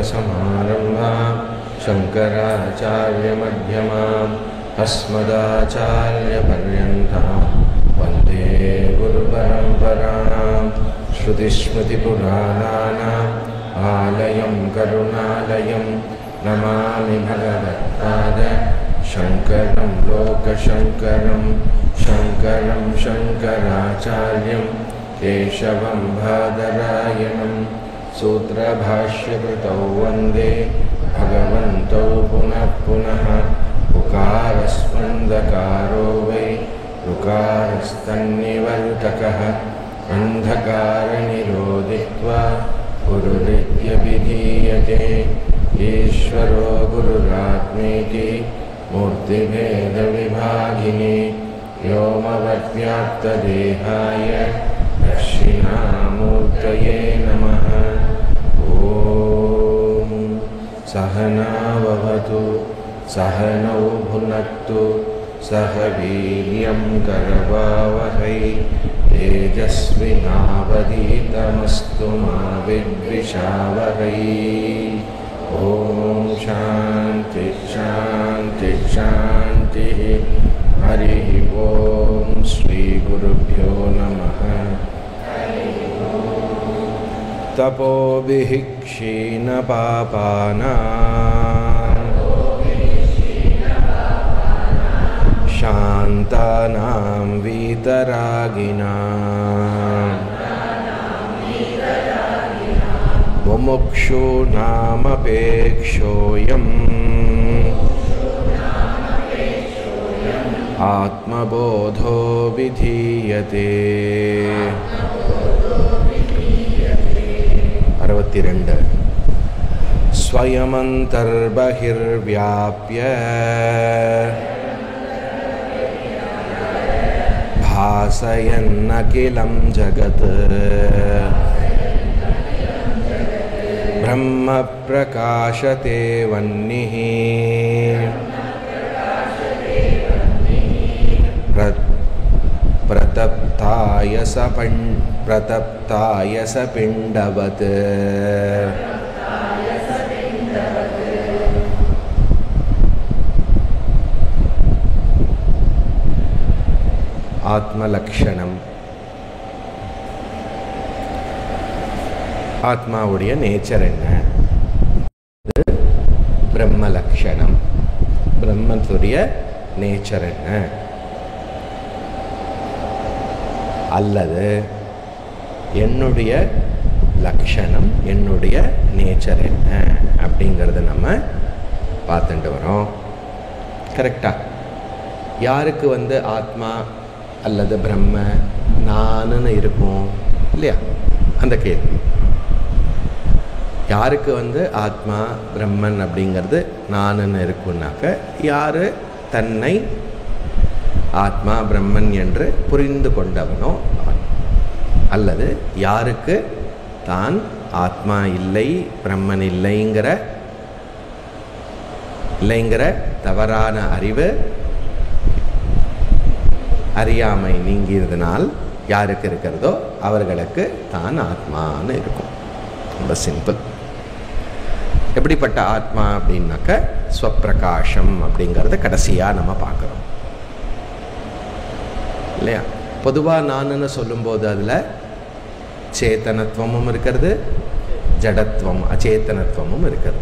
सदाशिवसमारम्भां शङ्कराचार्यमध्यमाम् अस्मदाचार्यपर्यन्तां वन्दे गुरुपरम्पराणां श्रुतिस्मृतिपुराणानाम् आलयं करुणालयं नमामि भगवत्पाद शङ्करं लोकशङ्करं शङ्करं शङ्कराचार्यं केशवं बादरायणं सूत्रभाष्यकृतौ वन्दे भगवन्तौ पुनः पुनः उकारस्पन्दकारो वै ऋकारस्तन्निवर्तकः अन्धकारनिरोधित्वा गुरुरित्यभिधीयते ईश्वरो गुरुरात्मेति मूर्तिभेदविभागिनि व्योमवद्व्याप्तदेहाय दक्षिणामूर्तये नमः ॐ सहनाववतु सहनौ भुनक्तु सह वीर्यं करवावहै तेजस्विनावधीतमस्तु मा विद्विषावहै ॐ शान्ति शान्ति शान्तिः हरिः ॐ श्रीगुरुभ्यो नमः तपोभिः क्षीणपापानाम् शान्तानां वीतरागिणाम् मुमुक्षूणामपेक्षोऽयम् आत्मबोधो विधीयते अरवति ரெண்டு स्वयमन्तर्बहिर्व्याप्य भासयन्नखिलं जगत् ब्रह्मप्रकाशते वह्निः प्र प्रतप्ताय स पण् प्रतप्ताय स पिण्डवत् ஆத்மலக்ஷணம் ஆத்மாவுடைய நேச்சர் என்ன இது பிரம்ம லக்ஷணம் பிரம்மத்துடைய நேச்சர் என்ன அல்லது என்னுடைய லக்ஷணம் என்னுடைய நேச்சர் என்ன அப்படிங்கிறத நம்ம பார்த்துட்டு வரோம் கரெக்டா யாருக்கு வந்து ஆத்மா அல்லது பிரம்ம நானுன்னு இருக்கும் இல்லையா அந்த கேள்வி யாருக்கு வந்து ஆத்மா பிரம்மன் அப்படிங்கிறது நானுன்னு இருக்குன்னாக்க யார் தன்னை ஆத்மா பிரம்மன் என்று புரிந்து கொண்டவனோ அவன் அல்லது யாருக்கு தான் ஆத்மா இல்லை பிரம்மன் இல்லைங்கிற இல்லைங்கிற தவறான அறிவு அறியாமை நீங்கியதனால் யாருக்கு இருக்கிறதோ அவர்களுக்கு தான் ஆத்மான்னு இருக்கும் ரொம்ப சிம்பிள் எப்படிப்பட்ட ஆத்மா அப்படின்னாக்க ஸ்வப்பிரகாஷம் அப்படிங்கிறத கடைசியாக நம்ம பார்க்குறோம் இல்லையா பொதுவாக நானுன்னு சொல்லும்போது அதில் சேத்தனத்துவமும் இருக்கிறது ஜடத்துவம் அச்சேத்தனத்துவமும் இருக்கிறது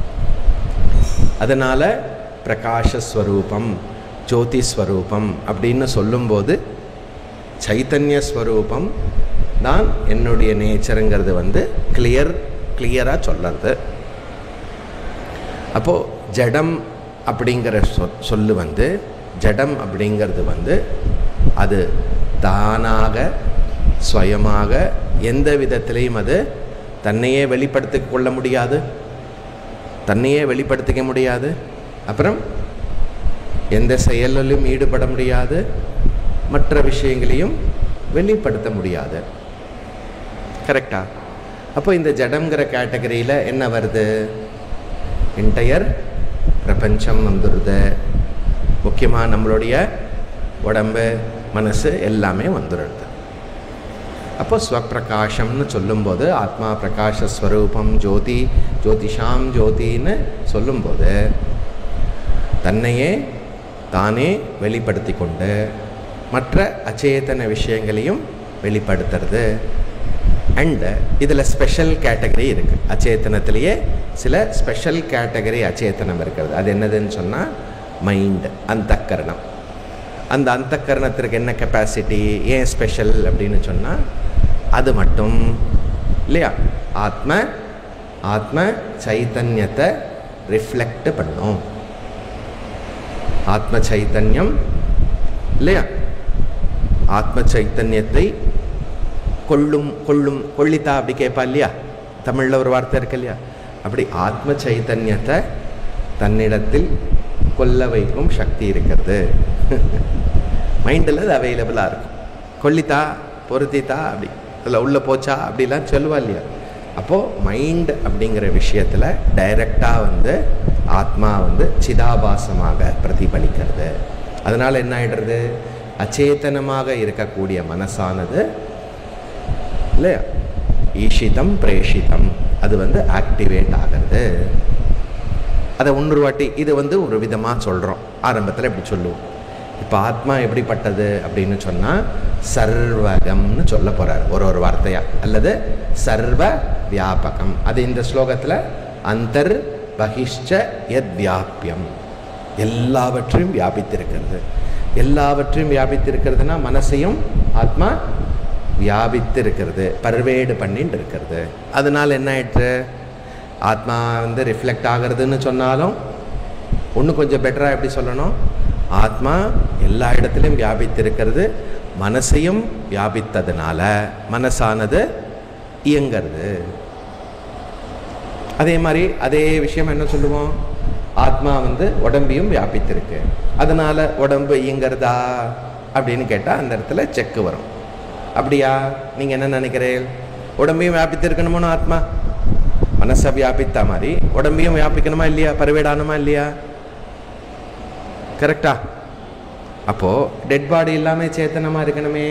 அதனால் பிரகாஷஸ்வரூபம் ஜோதி ஸ்வரூபம் அப்படின்னு சொல்லும்போது சைத்தன்ய ஸ்வரூபம் தான் என்னுடைய நேச்சருங்கிறது வந்து கிளியர் கிளியராக சொல்லுறது அப்போது ஜடம் அப்படிங்கிற சொ சொல்லு வந்து ஜடம் அப்படிங்கிறது வந்து அது தானாக ஸ்வயமாக எந்த விதத்திலையும் அது தன்னையே வெளிப்படுத்தி கொள்ள முடியாது தன்னையே வெளிப்படுத்திக்க முடியாது அப்புறம் எந்த செயலிலும் ஈடுபட முடியாது மற்ற விஷயங்களையும் வெளிப்படுத்த முடியாது கரெக்டா அப்போ இந்த ஜடங்கிற கேட்டகரியில் என்ன வருது என்டையர் பிரபஞ்சம் வந்துடுது முக்கியமாக நம்மளுடைய உடம்பு மனசு எல்லாமே வந்துடுது அப்போ ஸ்வப்பிரகாஷம்னு சொல்லும்போது ஆத்மா பிரகாஷ ஸ்வரூபம் ஜோதி ஜோதிஷாம் ஜோதின்னு சொல்லும்போது தன்னையே தானே வெளிப்படுத்தி கொண்டு மற்ற அச்சேதன விஷயங்களையும் வெளிப்படுத்துறது அண்டு இதில் ஸ்பெஷல் கேட்டகரி இருக்குது அச்சேதனத்திலேயே சில ஸ்பெஷல் கேட்டகரி அச்சேதனம் இருக்கிறது அது என்னதுன்னு சொன்னால் மைண்ட் அந்தக்கரணம் அந்த அந்தக்கரணத்திற்கு என்ன கெப்பாசிட்டி ஏன் ஸ்பெஷல் அப்படின்னு சொன்னால் அது மட்டும் இல்லையா ஆத்ம ஆத்ம சைத்தன்யத்தை ரிஃப்ளெக்ட் பண்ணும் ஆத்ம சைத்தன்யம் இல்லையா ஆத்ம சைத்தன்யத்தை கொள்ளும் கொள்ளும் கொள்ளித்தா அப்படி கேட்பா இல்லையா தமிழில் ஒரு வார்த்தை இருக்கு இல்லையா அப்படி ஆத்ம சைத்தன்யத்தை தன்னிடத்தில் கொல்ல வைக்கும் சக்தி இருக்கிறது மைண்டில் அது அவைலபிளாக இருக்கும் கொல்லித்தா பொருத்தித்தா அப்படி அதில் உள்ளே போச்சா அப்படிலாம் சொல்லுவா இல்லையா அப்போது மைண்ட் அப்படிங்கிற விஷயத்தில் டைரக்டாக வந்து ஆத்மா வந்து சிதாபாசமாக பிரதிபலிக்கிறது அதனால் என்ன ஆயிடுறது அச்சேதனமாக இருக்கக்கூடிய மனசானது இல்லையா ஈஷிதம் பிரேஷிதம் அது வந்து ஆக்டிவேட் ஆகிறது அதை ஒன்று வாட்டி இது வந்து ஒரு விதமாக சொல்கிறோம் ஆரம்பத்தில் இப்படி சொல்லுவோம் இப்போ ஆத்மா எப்படிப்பட்டது அப்படின்னு சொன்னால் சர்வகம்னு சொல்ல போகிறார் ஒரு ஒரு வார்த்தையாக அல்லது சர்வ வியாபகம் அது இந்த ஸ்லோகத்தில் அந்தர் பகிஷ்ச எத் வியாபியம் எல்லாவற்றையும் வியாபித்திருக்கிறது எல்லாவற்றையும் வியாபித்திருக்கிறதுனா மனசையும் ஆத்மா வியாபித்து இருக்கிறது பர்வேடு பண்ணிட்டு இருக்கிறது அதனால் என்ன ஆயிற்று ஆத்மா வந்து ரிஃப்ளெக்ட் ஆகிறதுன்னு சொன்னாலும் இன்னும் கொஞ்சம் பெட்டராக எப்படி சொல்லணும் ஆத்மா எல்லா இடத்துலையும் வியாபித்திருக்கிறது மனசையும் வியாபித்ததுனால மனசானது இயங்கிறது அதே மாதிரி அதே விஷயம் என்ன சொல்லுவோம் ஆத்மா வந்து உடம்பையும் வியாபித்திருக்கு அதனால உடம்பு இயங்கிறதா அப்படின்னு கேட்டால் அந்த இடத்துல செக்கு வரும் அப்படியா நீங்கள் என்ன நினைக்கிறீர்கள் உடம்பையும் வியாபித்திருக்கணுமோ ஆத்மா மனசை வியாபித்தா மாதிரி உடம்பையும் வியாபிக்கணுமா இல்லையா பருவேடானுமா இல்லையா கரெக்டா அப்போ டெட் பாடி இல்லாம சேத்தனமா இருக்கணுமே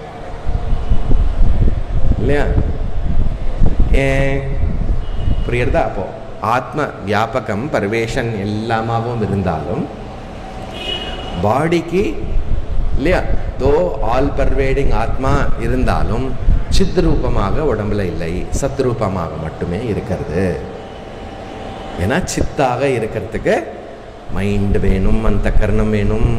இல்லையா ஏன் புரியுறதா அப்போ ஆத்ம வியாபகம் பர்வேஷன் எல்லாமாவும் இருந்தாலும் பாடிக்கு இல்லையா தோ ஆல் பர்வேடிங் ஆத்மா இருந்தாலும் சித் ரூபமாக உடம்புல இல்லை சத் ரூபமாக மட்டுமே இருக்கிறது ஏன்னா சித்தாக இருக்கிறதுக்கு மைண்ட் வேணும் அந்த கர்ணம் வேணும்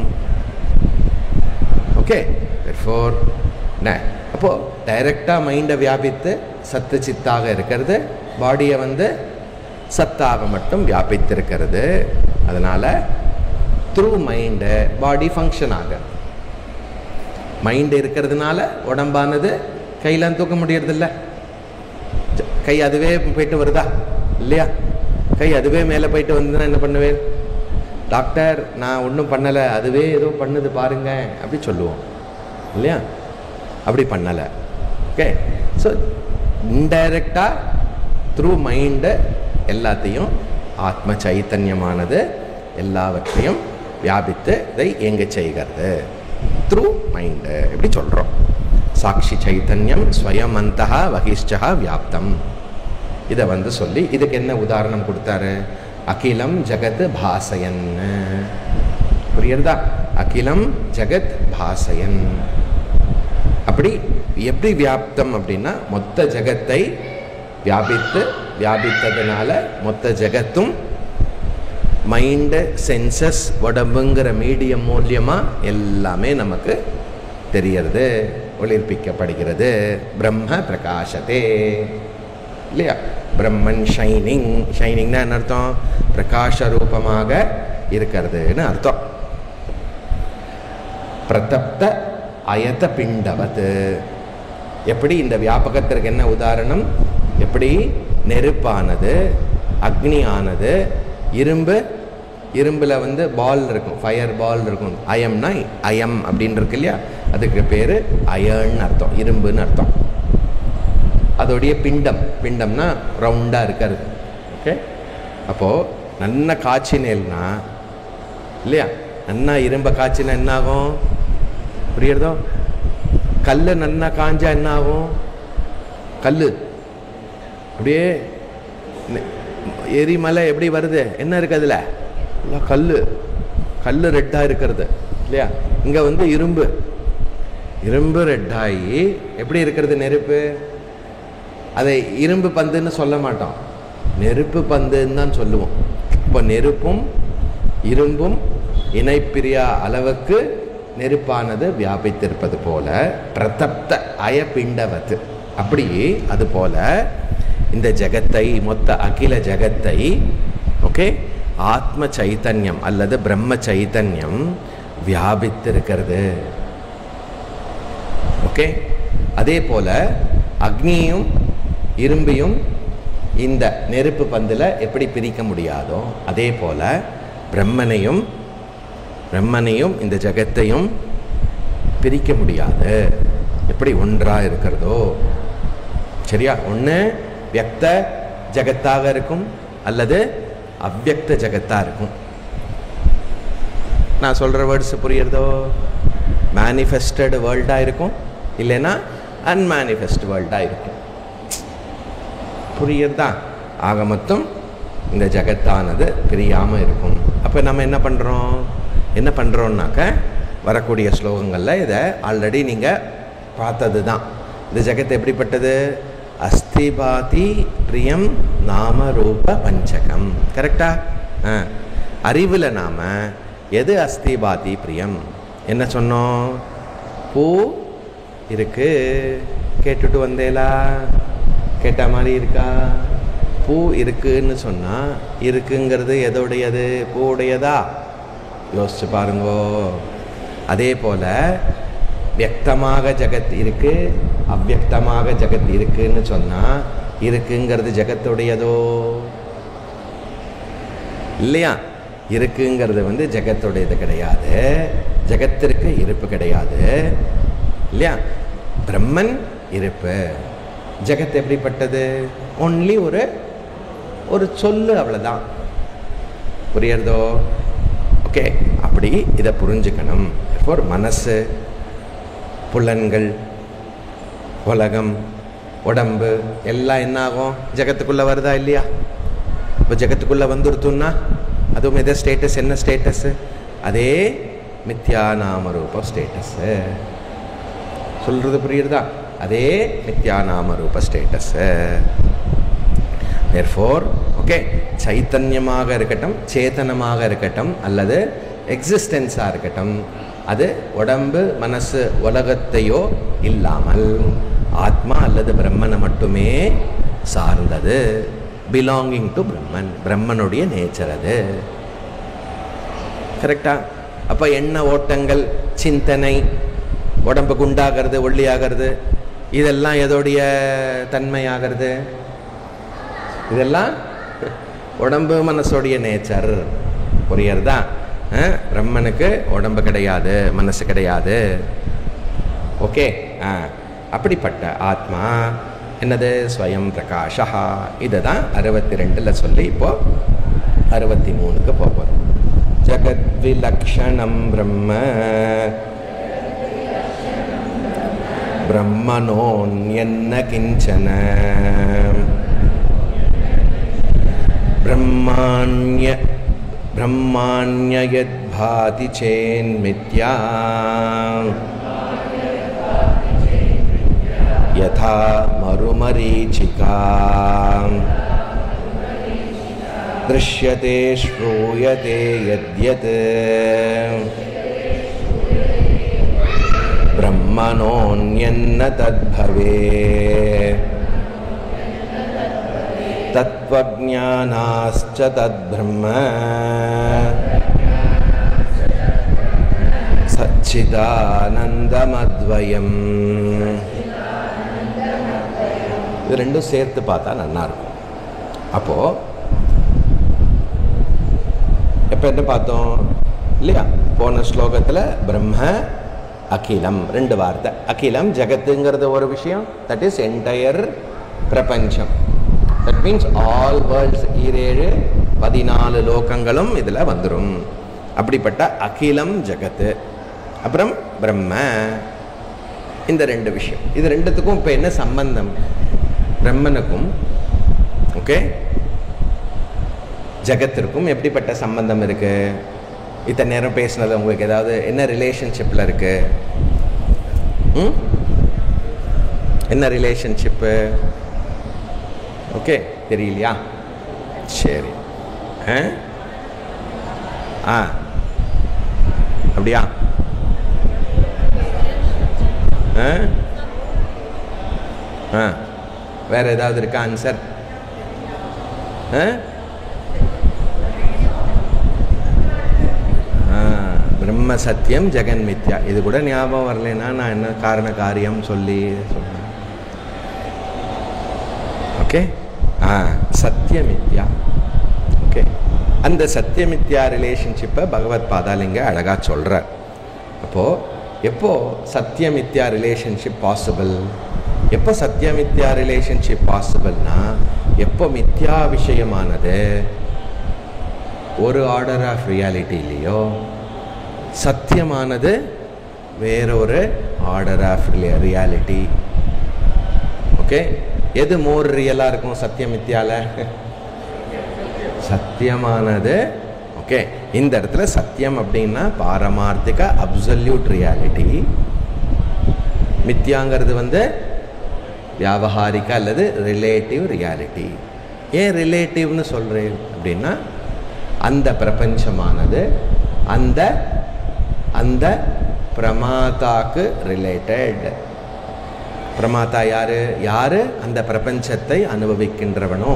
ஓகே ஃபோர் அப்போது டைரெக்டாக மைண்டை வியாபித்து சத்து சித்தாக இருக்கிறது பாடியை வந்து சத்தாக மட்டும் வியாபித்திருக்கிறது அதனால் த்ரூ மைண்டு பாடி ஃபங்க்ஷன் ஆகிறது மைண்டு இருக்கிறதுனால உடம்பானது கையெல்லாம் தூக்க முடியறதில்ல ஜ- கை அதுவே போயிட்டு வருதா இல்லையா கை அதுவே மேலே போயிட்டு வந்ததுன்னா என்ன பண்ணுவேன் டாக்டர் நான் ஒன்றும் பண்ணலை அதுவே ஏதோ பண்ணுது பாருங்க அப்படி சொல்லுவோம் இல்லையா அப்படி பண்ணலை ஓகே ஸோ இன்டைரக்டாக த்ரூ மைண்டு எல்லாத்தையும் ஆத்ம சைத்தன்யமானது எல்லாவற்றையும் வியாபித்து இதை இயங்க செய்கிறது த்ரூ மைண்டு இப்படி சொல்கிறோம் சாட்சி சைத்தன்யம் ஸ்வயம் அந்தா வகிஷ்டா வியாப்தம் இதை வந்து சொல்லி இதுக்கு என்ன உதாரணம் கொடுத்தாரு அகிலம் ஜகத் பாசயன் புரியுறதா அகிலம் ஜகத் பாசயன் அப்படி எப்படி வியாப்தம் அப்படின்னா மொத்த ஜகத்தை வியாபித்து வியாபித்ததுனால மொத்த ஜகத்தும் மைண்டு சென்சஸ் உடம்புங்கிற மீடியம் மூலியமாக எல்லாமே நமக்கு தெரியறது ஒளிர்ப்பிக்கப்படுகிறது பிரம்ம பிரகாசத்தே இல்லையா பிரம்மன் ஷைனிங் ஷைனிங்னா என்ன அர்த்தம் பிரகாச ரூபமாக இருக்கிறதுன்னு அர்த்தம் பிரதப்த அயத பிண்டவத் எப்படி இந்த வியாபகத்திற்கு என்ன உதாரணம் எப்படி நெருப்பானது அக்னி ஆனது இரும்பு இரும்பில் வந்து பால் இருக்கும் ஃபயர் பால் இருக்கும் அயம்னா அயம் அப்படின்னு இருக்கு இல்லையா அதுக்கு பேர் அயர்ன் அர்த்தம் இரும்புன்னு அர்த்தம் அதோடைய பிண்டம் பிண்டம்னா ரவுண்டாக இருக்கிறது ஓகே அப்போது நல்ல காய்ச்சினேல்னா இல்லையா நன்னா இரும்பை காய்ச்சினா என்ன ஆகும் புரியுறதோ கல் நன்னா காஞ்சா என்ன ஆகும் கல் அப்படியே நெ- எரிமலை எப்படி வருது என்ன இருக்கு அதில் கல் கல் ரெட்டாக இருக்கிறது இல்லையா இங்கே வந்து இரும்பு இரும்பு ரெட்டாகி எப்படி இருக்கிறது நெருப்பு அதை இரும்பு பந்துன்னு சொல்ல மாட்டோம் நெருப்பு பந்துன்னு தான் சொல்லுவோம் இப்போ நெருப்பும் இரும்பும் இணைப்பிரியா அளவுக்கு நெருப்பானது வியாபித்திருப்பது போல பிரதப்த அயபிண்டவத்து அப்படி அது போல இந்த ஜெகத்தை மொத்த அகில ஜெகத்தை ஓகே ஆத்ம சைத்தன்யம் அல்லது பிரம்ம சைத்தன்யம் வியாபித்திருக்கிறது ஓகே அதே போல அக்னியும் இரும்பையும் இந்த நெருப்பு பந்தில் எப்படி பிரிக்க முடியாதோ அதே போல பிரம்மனையும் பிரம்மனையும் இந்த ஜெகத்தையும் பிரிக்க முடியாது எப்படி ஒன்றா இருக்கிறதோ சரியா ஒன்று வியக்த ஜெகத்தாக இருக்கும் அல்லது அவ்யக்த ஜெகத்தாக இருக்கும் நான் சொல்கிற வேர்ட்ஸ் புரியுறதோ மேனிஃபெஸ்டட் வேர்ல்டாக இருக்கும் இல்லைன்னா அன்மேனிஃபெஸ்ட் வேர்ல்டாக இருக்கும் புரியுறதா ஆக மொத்தம் இந்த ஜெகத்தானது பிரியாமல் இருக்கும் அப்போ நம்ம என்ன பண்ணுறோம் என்ன பண்ணுறோம்னாக்க வரக்கூடிய ஸ்லோகங்களில் இதை ஆல்ரெடி நீங்கள் பார்த்தது தான் இந்த ஜெகத் எப்படிப்பட்டது அஸ்திபாதி பிரியம் நாம ரூப பஞ்சகம் கரெக்டா ஆ அறிவில் நாம் எது அஸ்திபாதி பிரியம் என்ன சொன்னோம் பூ இருக்கு கேட்டுட்டு வந்தேலா கேட்ட மாதிரி இருக்கா பூ இருக்குன்னு சொன்னால் இருக்குங்கிறது எதோடையது பூவுடையதா யோசிச்சு பாருங்கோ அதே போல் வியக்தமாக ஜெகத் இருக்கு அவ்வியக்தமாக ஜெகத் இருக்குன்னு சொன்னால் இருக்குங்கிறது ஜெகத்துடையதோ இல்லையா இருக்குங்கிறது வந்து ஜெகத்துடையது கிடையாது ஜெகத்திற்கு இருப்பு கிடையாது இல்லையா பிரம்மன் இருப்பு ஜெகத் எப்படிப்பட்டது ஒன்லி ஒரு ஒரு சொல்லு அவ்வளோதான் புரியறதோ ஓகே அப்படி இதை புரிஞ்சுக்கணும் ஃபார் மனசு புலன்கள் உலகம் உடம்பு எல்லாம் என்ன ஆகும் ஜெகத்துக்குள்ளே வருதா இல்லையா இப்போ ஜெகத்துக்குள்ளே வந்துருத்துன்னா அதுவும் எதை ஸ்டேட்டஸ் என்ன ஸ்டேட்டஸு அதே மித்யா நாம ரூப ஸ்டேட்டஸு சொல்கிறது புரியுறதா அதே மித்யா நாம ரூப ஸ்டேட்டஸு தேர்ஃபோர் ஓகே சைத்தன்யமாக இருக்கட்டும் சேத்தனமாக இருக்கட்டும் அல்லது எக்ஸிஸ்டன்ஸாக இருக்கட்டும் அது உடம்பு மனசு உலகத்தையோ இல்லாமல் ஆத்மா அல்லது பிரம்மனை மட்டுமே சார்ந்தது பிலாங்கிங் டு பிரம்மன் பிரம்மனுடைய நேச்சர் அது கரெக்டா அப்போ எண்ண ஓட்டங்கள் சிந்தனை உடம்பு குண்டாகிறது ஒல்லியாகிறது இதெல்லாம் எதோடைய தன்மையாகிறது இதெல்லாம் உடம்பு மனசோடைய நேச்சர் புரியறதா அஹ், பிரம்மனுக்கு உடம்பு கிடையாது மனசு கிடையாது ஓகே ஆ அப்படிப்பட்ட ஆத்மா என்னது ஸ்வயம் பிரகாஷா இதை தான் அறுபத்தி ரெண்டில் சொல்லி இப்போ அறுபத்தி மூணுக்கு போகிறோம் ஜகத் விலக்ஷணம் பிரம்ம பிரம்மனோன்யன்ன கிஞ்சன ब्रह्माण्य ब्रह्माण्य यद्भाति चेन्मिथ्या यथा मरुमरीचिका दृश्यते श्रूयते यद्यत् ब्रह्मणोऽन्यन्न तद्भवे तत्त्वज्ञानाश्च तद्ब्रह्म சச்சிதானந்தமத்வயம் இது ரெண்டும் சேர்த்து பார்த்தா நல்லா இருக்கும் அப்போ எப்போ என்ன பார்த்தோம் இல்லையா போன ஸ்லோகத்தில் பிரம்ம அகிலம் ரெண்டு வார்த்தை அகிலம் ஜகத்துங்கிறது ஒரு விஷயம் தட் இஸ் என்டையர் பிரபஞ்சம் தட் மீன்ஸ் ஆல் வேர்ல்ட்ஸ் ஈரேழு பதினாலு லோகங்களும் இதில் வந்துடும் அப்படிப்பட்ட அகிலம் ஜகத்து அப்புறம் பிரம்ம இந்த ரெண்டு விஷயம் இது ரெண்டுத்துக்கும் இப்போ என்ன சம்பந்தம் பிரம்மனுக்கும் ஓகே ஜெகத்திற்கும் எப்படிப்பட்ட சம்பந்தம் இருக்கு இத்தனை நேரம் பேசினது உங்களுக்கு ஏதாவது என்ன ரிலேஷன்ஷிப்பில் இருக்கு ம் என்ன ரிலேஷன்ஷிப்பு ஓகே தெரியலையா சரி ஆ ஆ அப்படியா ஆ ஆ வேற ஏதாவது இருக்கா ஆன்சர் ஆ ஆ, பிரம்ம சத்தியம் ஜெகன் மித்யா இது கூட ஞாபகம் வரலைன்னா நான் என்ன காரண காரியம் சொல்லி சொன்னேன் ஓகே ஆ சத்தியமித்யா ஓகே அந்த சத்தியமித்யா ரிலேஷன்ஷிப்பை பகவத் பாதாலிங்க அழகாக சொல்கிறார் அப்போது எப்போ சத்தியமித்யா ரிலேஷன்ஷிப் பாசிபிள் எப்போ சத்தியமித்யா ரிலேஷன்ஷிப் பாசிபிள்னா எப்போ மித்யா விஷயமானது ஒரு ஆர்டர் ஆஃப் ரியாலிட்டிலேயோ சத்தியமானது வேறொரு ஆர்டர் ஆஃப் ரியாலிட்டி ஓகே எது மோர் ரியலாக இருக்கும் சத்தியமித்யால சத்தியமானது ஓகே இந்த இடத்துல சத்தியம் அப்படின்னா பாரமார்த்திக அப்சல்யூட் ரியாலிட்டி மித்யாங்கிறது வந்து வியாபகாரிக அல்லது ரிலேட்டிவ் ரியாலிட்டி ஏன் ரிலேட்டிவ்னு சொல்கிறேன் அப்படின்னா அந்த பிரபஞ்சமானது அந்த அந்த பிரமாதாக்கு ரிலேட்டட் பிரமாதா யாரு யாரு அந்த பிரபஞ்சத்தை அனுபவிக்கின்றவனோ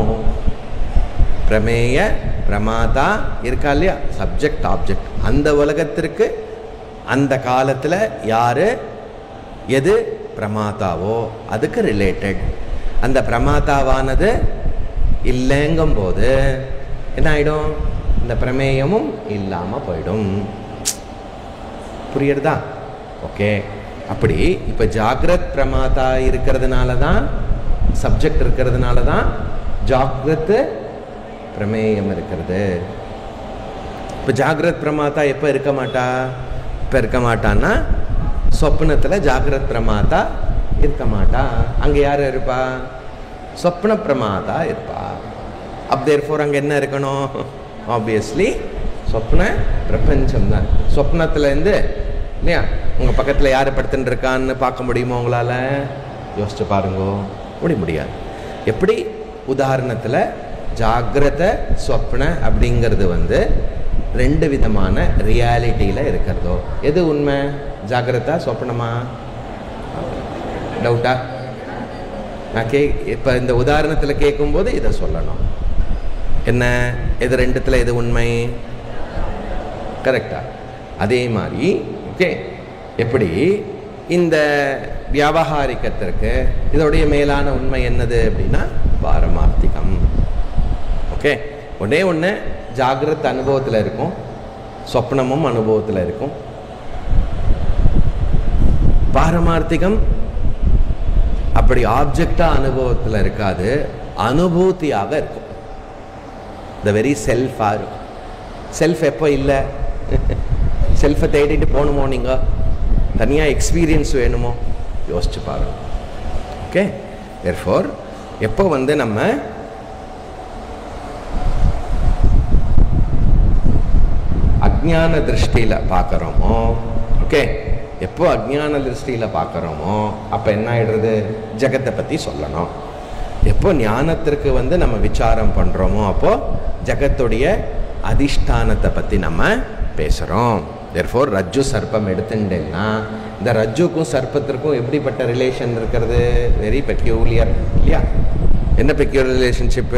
பிரமேய பிரமாதா இருக்கா இல்லையா சப்ஜெக்ட் ஆப்ஜெக்ட் அந்த உலகத்திற்கு அந்த காலத்தில் யாரு எது பிரமாதாவோ அதுக்கு ரிலேட்டட் அந்த பிரமாதாவானது இல்லைங்கும் போது என்ன ஆயிடும் இந்த பிரமேயமும் இல்லாமல் போயிடும் புரியுறதா ஓகே அப்படி இப்போ ஜாகிரத் பிரமாதா இருக்கிறதுனால தான் சப்ஜெக்ட் இருக்கிறதுனால தான் ஜாகிரத் பிரமேயம் இருக்கிறது இப்போ ஜாகிரத் பிரமாதா எப்போ இருக்க மாட்டா இப்போ இருக்க மாட்டான்னா சொப்னத்தில் ஜாகிரத் பிரமாதா இருக்க மாட்டா அங்கே யார் இருப்பா சொப்ன பிரமாதா இருப்பா அப் தேர்ஃபோர் அங்கே என்ன இருக்கணும் ஆப்வியஸ்லி சொப்ன பிரபஞ்சம் தான் சொப்னத்துலேருந்து இல்லையா உங்கள் பக்கத்தில் யார் படுத்துன்னு இருக்கான்னு பார்க்க முடியுமா உங்களால் யோசிச்சு பாருங்கோ முடிய முடியாது எப்படி உதாரணத்தில் ஜாகிரத சொப்ன அப்படிங்கிறது வந்து ரெண்டு விதமான ரியாலிட்டியில் இருக்கிறதோ எது உண்மை ஜாகிரதா சொப்னமா டவுட்டா நான் கே இப்போ இந்த உதாரணத்தில் கேட்கும்போது இதை சொல்லணும் என்ன எது ரெண்டுத்தில் எது உண்மை கரெக்டா அதே மாதிரி ஓகே எப்படி இந்த வியாபகாரிக்கத்திற்கு இதோடைய மேலான உண்மை என்னது அப்படின்னா பாரமார்த்திகம் ஓகே ஒன்றே ஒன்று ஜாகிரத் அனுபவத்தில் இருக்கும் சொப்னமும் அனுபவத்தில் இருக்கும் பாரமார்த்திகம் அப்படி ஆப்ஜெக்டா அனுபவத்தில் இருக்காது அனுபூதியாக இருக்கும் த வெரி செல்ஃபாக இருக்கும் செல்ஃப் எப்போ இல்லை செல்ஃபை தேடிட்டு போகணுமோ நீங்கள் தனியாக எக்ஸ்பீரியன்ஸ் வேணுமோ யோசிச்சு பாருங்க ஓகே தேர்ஃபோர் எப்போ வந்து நம்ம அஜ்ஞான திருஷ்டியில் பார்க்குறோமோ ஓகே எப்போ அஜ்ஞான திருஷ்டியில் பார்க்குறோமோ அப்போ என்ன ஆயிடுறது ஜெகத்தை பற்றி சொல்லணும் எப்போ ஞானத்திற்கு வந்து நம்ம விசாரம் பண்ணுறோமோ அப்போது ஜெகத்துடைய அதிஷ்டானத்தை பற்றி நம்ம பேசுகிறோம் தேர்ஃபோர் ரஜ்ஜு சர்ப்பம் எடுத்துட்டேன்னா இந்த ரஜ்ஜுக்கும் சர்ப்பத்திற்கும் எப்படிப்பட்ட ரிலேஷன் இருக்கிறது வெரி பெக்யூலியர் இல்லையா என்ன பெக்யூலர் ரிலேஷன்ஷிப்பு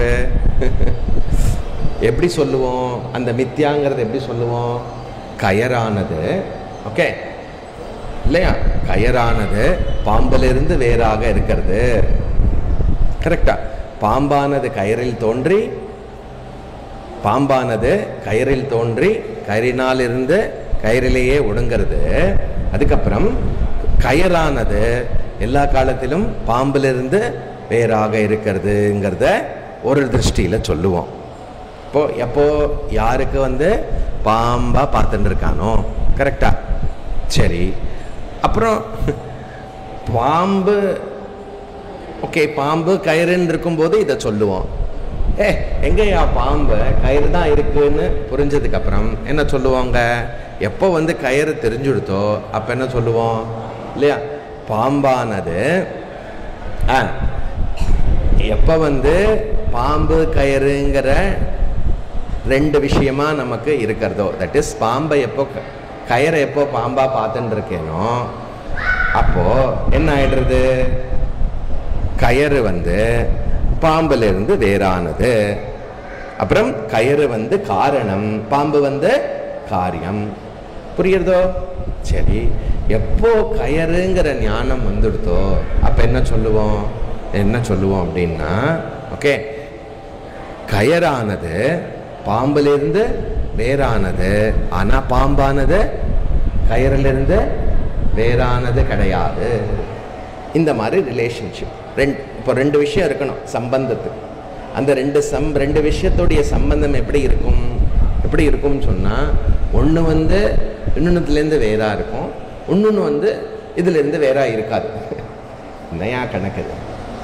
எப்படி சொல்லுவோம் அந்த மித்யாங்கிறது எப்படி சொல்லுவோம் கயரானது ஓகே இல்லையா கயரானது பாம்பிலிருந்து வேறாக இருக்கிறது கரெக்டா பாம்பானது கயரில் தோன்றி பாம்பானது கயிறில் தோன்றி கயிறினால் இருந்து கயிறிலேயே ஒடுங்கிறது அதுக்கப்புறம் கயரானது எல்லா காலத்திலும் பாம்பிலிருந்து வேறாக இருக்கிறதுங்கிறத ஒரு திருஷ்டியில் சொல்லுவோம் இப்போ எப்போ யாருக்கு வந்து பாம்பா பார்த்துட்டு இருக்கானோ கரெக்டா சரி அப்புறம் பாம்பு ஓகே பாம்பு கயிறுன்னு இருக்கும்போது இதை சொல்லுவோம் ஏ எங்கேயா பாம்பு கயிறு தான் இருக்குன்னு புரிஞ்சதுக்கு அப்புறம் என்ன சொல்லுவாங்க எப்போ வந்து கயிறு தெரிஞ்சுடுத்தோ அப்போ என்ன சொல்லுவோம் இல்லையா பாம்பானது ஆ எப்போ வந்து பாம்பு கயிறுங்கிற ரெண்டு விஷயமா நமக்கு இருக்கிறதோ தட் இஸ் பாம்பை எப்போ க- கயிறை எப்போ பாம்பா பார்த்துட்டு இருக்கேனோ அப்போ என்ன ஆயிடுறது கயறு வந்து பாம்பிலிருந்து வேறானது அப்புறம் கயறு வந்து காரணம் பாம்பு வந்து காரியம் புரியுறதோ சரி எப்போ கயறுங்கிற ஞானம் வந்துடுதோ அப்ப என்ன சொல்லுவோம் என்ன சொல்லுவோம் அப்படின்னா ஓகே கயரானது பாம்பிலிருந்து வேறானது ஆனா பாம்பானது கயறிலிருந்து வேறானது கிடையாது இந்த மாதிரி ரிலேஷன்ஷிப் ரெண்டு இப்போ ரெண்டு விஷயம் இருக்கணும் சம்பந்தத்துக்கு அந்த ரெண்டு சம் ரெண்டு விஷயத்துடைய சம்பந்தம் எப்படி இருக்கும் எப்படி இருக்கும்னு சொன்னால் ஒன்று வந்து இன்னொன்றுலேருந்து வேறா இருக்கும் இன்னொன்று வந்து இதுலேருந்து வேறா இருக்காது நயா கணக்கு இது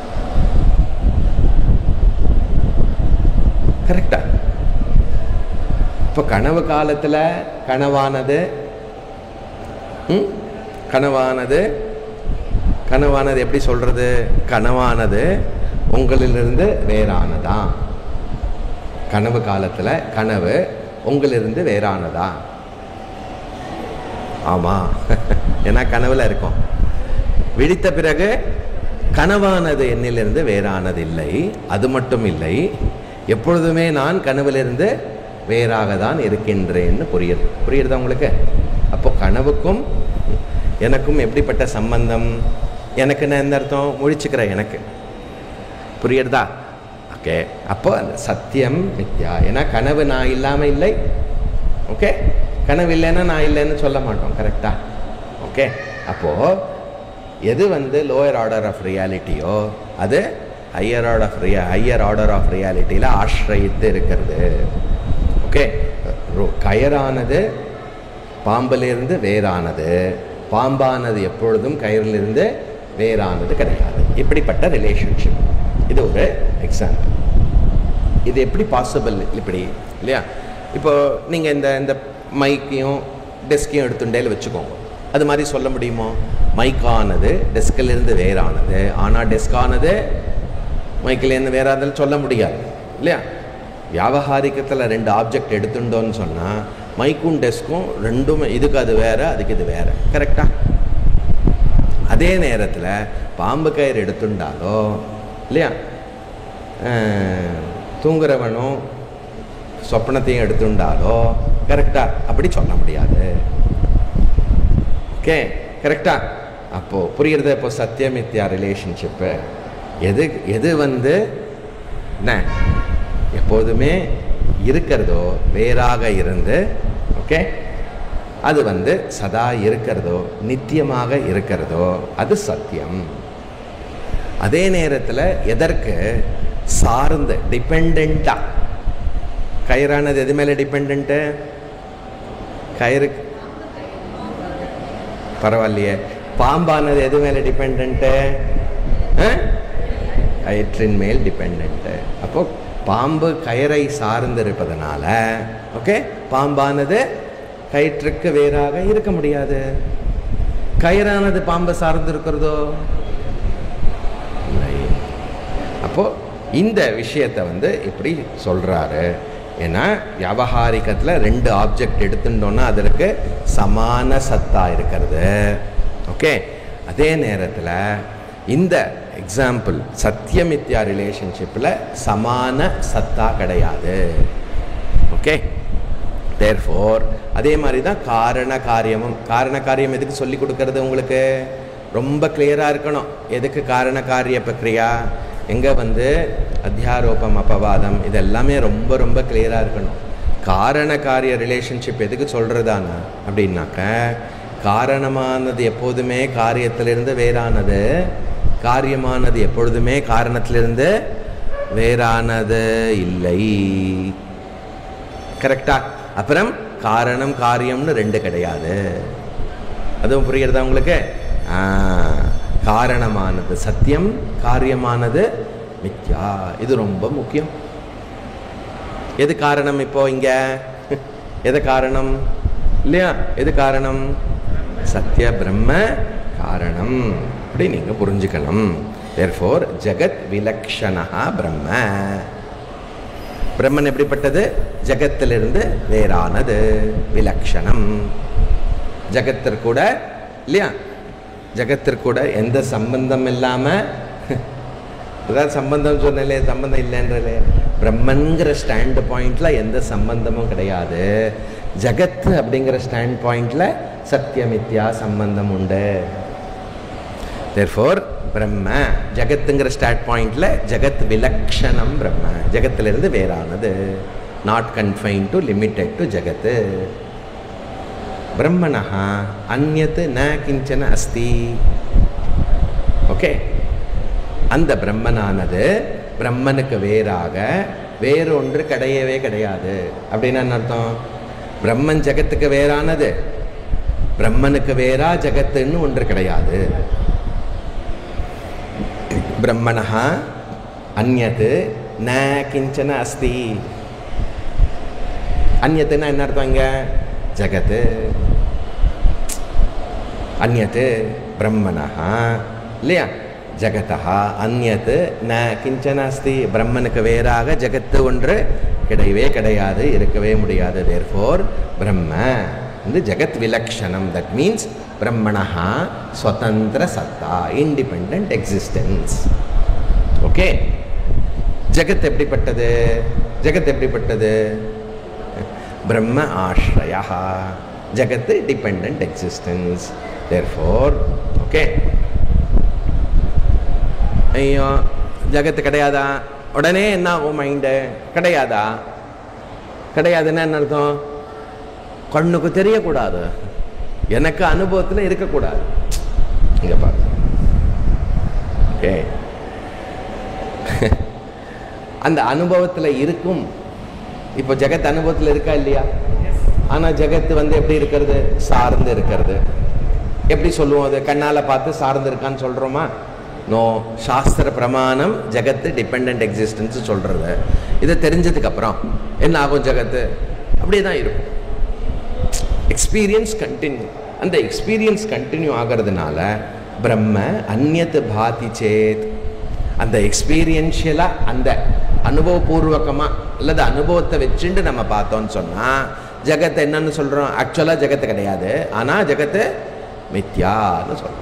கரெக்டா இப்போ கனவு காலத்தில் கனவானது ம்? கனவானது கனவானது எப்படி சொல்றது கனவானது உங்களிலிருந்து வேறானதா கனவு காலத்துல கனவு உங்களிலிருந்து வேறானதா ஆமா ஏன்னா கனவுல இருக்கும் விழித்த பிறகு கனவானது என்னிலிருந்து வேறானது இல்லை அது மட்டும் இல்லை எப்பொழுதுமே நான் கனவிலிருந்து வேறாக தான் இருக்கின்றேன்னு புரியுது புரியுறதா உங்களுக்கு அப்போ கனவுக்கும் எனக்கும் எப்படிப்பட்ட சம்பந்தம் எனக்கு நான் எந்த அர்த்தம் முழிச்சுக்கிறேன் எனக்கு புரியுறதா ஓகே அப்போ அந்த சத்தியம் மித்யா ஏன்னா கனவு நான் இல்லாமல் இல்லை ஓகே கனவு இல்லைன்னா நான் இல்லைன்னு சொல்ல மாட்டோம் கரெக்டா ஓகே அப்போது எது வந்து லோயர் ஆர்டர் ஆஃப் ரியாலிட்டியோ அது ஹையர் ஆர்டர் ஆஃப் ரியா ஹையர் ஆர்டர் ஆஃப் ரியாலிட்டியில் ஆශ්‍රயித்து இருக்கிறது ஓகே கயரானது பாம்பிலிருந்து வேறானது பாம்பானது எப்பொழுதும் கயிறிலிருந்து வேறானது கிடையாது இப்படிப்பட்ட ரிலேஷன்ஷிப் இது ஒரு எக்ஸாம்பிள் இது எப்படி பாசிபிள் இப்படி இல்லையா இப்போ நீங்கள் இந்த இந்த மைக்கையும் டெஸ்கையும் எடுத்துட்டேல வச்சுக்கோங்க அது மாதிரி சொல்ல முடியுமோ மைக்கானது டெஸ்கிலிருந்து வேறானது ஆனால் டெஸ்கானது மைக்கிலேருந்து வேறானதுன்னு சொல்ல முடியாது இல்லையா வியாபகாரிக்கத்தில் ரெண்டு ஆப்ஜெக்ட் எடுத்துட்டோன்னு சொன்னால் மைக்கும் டெஸ்க்கும் ரெண்டும் இதுக்கு அது வேற அதுக்கு இது வேற கரெக்டா அதே நேரத்தில் பாம்பு கயிறு எடுத்துட்டாலோ இல்லையா அஹ், தூங்குறவனும் சொப்பனத்தையும் எடுத்துட்டாலோ கரெக்டா அப்படி சொல்ல முடியாது ஓகே கரெக்டா அப்போ புரியுறது இப்போ சத்தியமித்யா ரிலேஷன்ஷிப்பு எது எது வந்து என்ன எப்போதுமே இருக்கிறதோ வேறாக இருந்து ஓகே அது வந்து சதா இருக்கிறதோ நித்தியமாக இருக்கிறதோ அது சத்தியம் அதே நேரத்தில் எதற்கு சார்ந்து டிபெண்டா கயிறானது எது மேலே டிபெண்ட்டு கயிறு பரவாயில்லையே பாம்பானது எது மேலே டிபெண்ட்டு கயிற்றின் மேல் டிபெண்ட்டு அப்போ பாம்பு கயிறை சார்ந்து இருப்பதனால ஓகே பாம்பானது கயிற்றுக்கு வேறாக இருக்க முடியாது கயிறானது பாம்பை சார்ந்து இருக்கிறதோ இல்லை அப்போ இந்த விஷயத்தை வந்து இப்படி சொல்றாரு ஏன்னா வியாபகாரிகத்தில் ரெண்டு ஆப்ஜெக்ட் எடுத்துட்டோம்னா அதற்கு சமான சத்தா இருக்கிறது ஓகே அதே நேரத்தில் இந்த எக்ஸாம்பிள் சத்தியமித்யா ரிலேஷன்ஷிப்பில் சமான சத்தா கிடையாது ஓகே தேர்ஃபோர் அதே மாதிரி தான் காரண காரியமும் காரண காரியம் எதுக்கு சொல்லி கொடுக்கறது உங்களுக்கு ரொம்ப கிளியராக இருக்கணும் எதுக்கு காரண காரிய பிரக்ரியா எங்கே வந்து அத்தியாரோபம் அபவாதம் இது எல்லாமே ரொம்ப ரொம்ப கிளியராக இருக்கணும் காரண காரிய ரிலேஷன்ஷிப் எதுக்கு சொல்கிறதானா அப்படின்னாக்க காரணமானது எப்போதுமே காரியத்திலிருந்து வேறானது காரியமானது எப்பொழுதுமே காரணத்திலிருந்து வேறானது இல்லை கரெக்டா அப்புறம் காரணம் காரியம்னு ரெண்டு கிடையாது அதுவும் புரியுறதா உங்களுக்கு ஆ, காரணமானது சத்தியம் காரியமானது மித்யா இது ரொம்ப முக்கியம் எது காரணம் இப்போ இங்க எது காரணம் இல்லையா எது காரணம் சத்ய பிரம்ம காரணம் அப்படி நீங்க புரிஞ்சுக்கணும் தேர்ஃபோர் ஜெகத் விலக்ஷணா பிரம்ம பிரம்மன் எப்படிப்பட்டது ஜகத்திலிருந்து வேறானது விலக்ஷணம் ஜகத்திற்கூட இல்லையா ஜகத்திற்கூட எந்த சம்பந்தம் இல்லாம ஏதாவது சம்பந்தம் சொன்னாலே சம்பந்தம் இல்லைன்றலே பிரம்மன்கிற ஸ்டாண்ட் பாயிண்ட்ல எந்த சம்பந்தமும் கிடையாது ஜகத் அப்படிங்கிற ஸ்டாண்ட் பாயிண்ட்ல சத்தியமித்யா சம்பந்தம் உண்டு தேர்ஃபோர் பிரம்ம ஜகத்துங்கிற ஸ்டார்ட் பாயிண்ட்ல ஜகத் விலக்ஷணம் பிரம்ம ஜகத்திலிருந்து வேறானது not confine to limited to ஜகத்து பிரம்மணः அந்யத் ந கிஞ்சன அஸ்தி ஓகே அந்த பிரம்மனானது பிரம்மனுக்கு வேறாக வேறொன்று கிடையவே கிடையாது அப்படின்னு என்ன அர்த்தம் பிரம்மன் ஜகத்துக்கு வேறானது பிரம்மனுக்கு வேறா ஜகத்துன்னு ஒன்று கிடையாது பிரம்மணः அந்யத் ந கிஞ்சன அஸ்தி அந்யத்துன்னா என்ன அர்த்தம் இங்க ஜகத் அந்யத் பிரம்மணः இல்லையா ஜகதா அந்யத் ந கிஞ்சன அஸ்தி பிரம்மனுக்கு வேறாக ஜகத்து ஒன்று கிடையவே கிடையாது இருக்கவே முடியாது தேர்ஃபோர் பிரம்ம வந்து ஜெகத் விலக்ஷணம் தட் மீன்ஸ் பிரம்மணா ஸ்வதந்திர சத்தா இண்டிபெண்ட் எக்ஸிஸ்டன்ஸ் ஓகே ஜெகத் எப்படிப்பட்டது ஜெகத் எப்படிப்பட்டது பிரம்ம ஆශ්‍රயா ஜெகத் டிபெண்ட் எக்ஸிஸ்டன்ஸ் தேர்ஃபோர் ஓகே ஐயோ ஜகத்து கிடையாதா உடனே என்ன ஆகும் மைண்டு கிடையாதா கிடையாதுன்னா என்ன அர்த்தம் கண்ணுக்கு தெரியக்கூடாது எனக்கு அனுபவத்தில் இருக்கக்கூடாது இங்க பாருங்க ஓகே அந்த அனுபவத்தில் இருக்கும் இப்போ ஜெகத் அனுபவத்தில் இருக்கா இல்லையா ஆனால் ஜெகத் வந்து எப்படி இருக்கிறது சார்ந்து இருக்கிறது எப்படி சொல்லுவோம் அது கண்ணால் பார்த்து சார்ந்து இருக்கான்னு சொல்கிறோமா நோ சாஸ்திர பிரமாணம் ஜெகத்து டிபெண்ட் எக்ஸிஸ்டன்ஸ் சொல்கிறது இதை தெரிஞ்சதுக்கு அப்புறம் என்ன ஆகும் ஜெகத்து அப்படியே தான் இருக்கும் எக்ஸ்பீரியன்ஸ் கண்டினியூ அந்த எக்ஸ்பீரியன்ஸ் கண்டினியூ ஆகிறதுனால பிரம்ம அந்நத் பாதி சேத் அந்த எக்ஸ்பீரியன்ஷியலாக அந்த அனுபவபூர்வகமாக அல்லது அனுபவத்தை வச்சுட்டு நம்ம பார்த்தோம்னு சொன்னால் ஜெகத்தை என்னன்னு சொல்கிறோம் ஆக்சுவலாக ஜெகத்து கிடையாது ஆனால் ஜெகத்து மித்யான்னு சொல்கிறோம்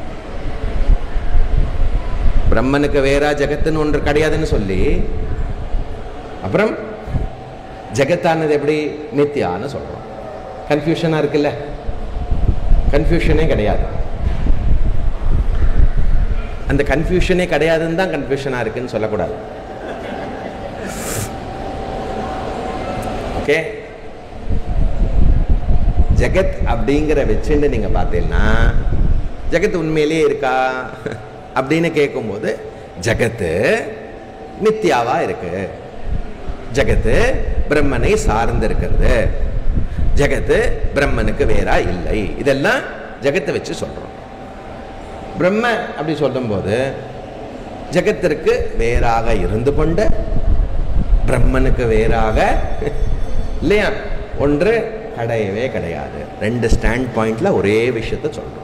பிரம்மனுக்கு வேற ஜெகத்துன்னு ஒன்று கிடையாதுன்னு சொல்லி அப்புறம் ஜெகத்தானது எப்படி மித்யான்னு சொல்கிறோம் கன்ஃபியூஷனாக இருக்குல்ல கன்ஃபியூஷனே கிடையாது அந்த கன்ஃபியூஷனே கிடையாதுன்னு தான் கன்ஃபியூஷனாக இருக்குன்னு சொல்லக்கூடாது ஓகே ஜெகத் அப்படிங்கிற வச்சுட்டு நீங்கள் பார்த்தீங்கன்னா ஜெகத் உண்மையிலேயே இருக்கா அப்படின்னு கேட்கும்போது ஜெகத்து மித்யாவா இருக்கு ஜெகத்து பிரம்மனை சார்ந்து இருக்கிறது ஜெகத்து பிரம்மனுக்கு வேறா இல்லை இதெல்லாம் ஜெகத்தை வச்சு சொல்றோம் பிரம்ம அப்படி சொல்லும்போது ஜெகத்திற்கு வேறாக இருந்து கொண்டு பிரம்மனுக்கு வேறாக இல்லையா ஒன்று கிடையவே கிடையாது ரெண்டு ஸ்டாண்ட் பாயிண்ட்ல ஒரே விஷயத்த சொல்றோம்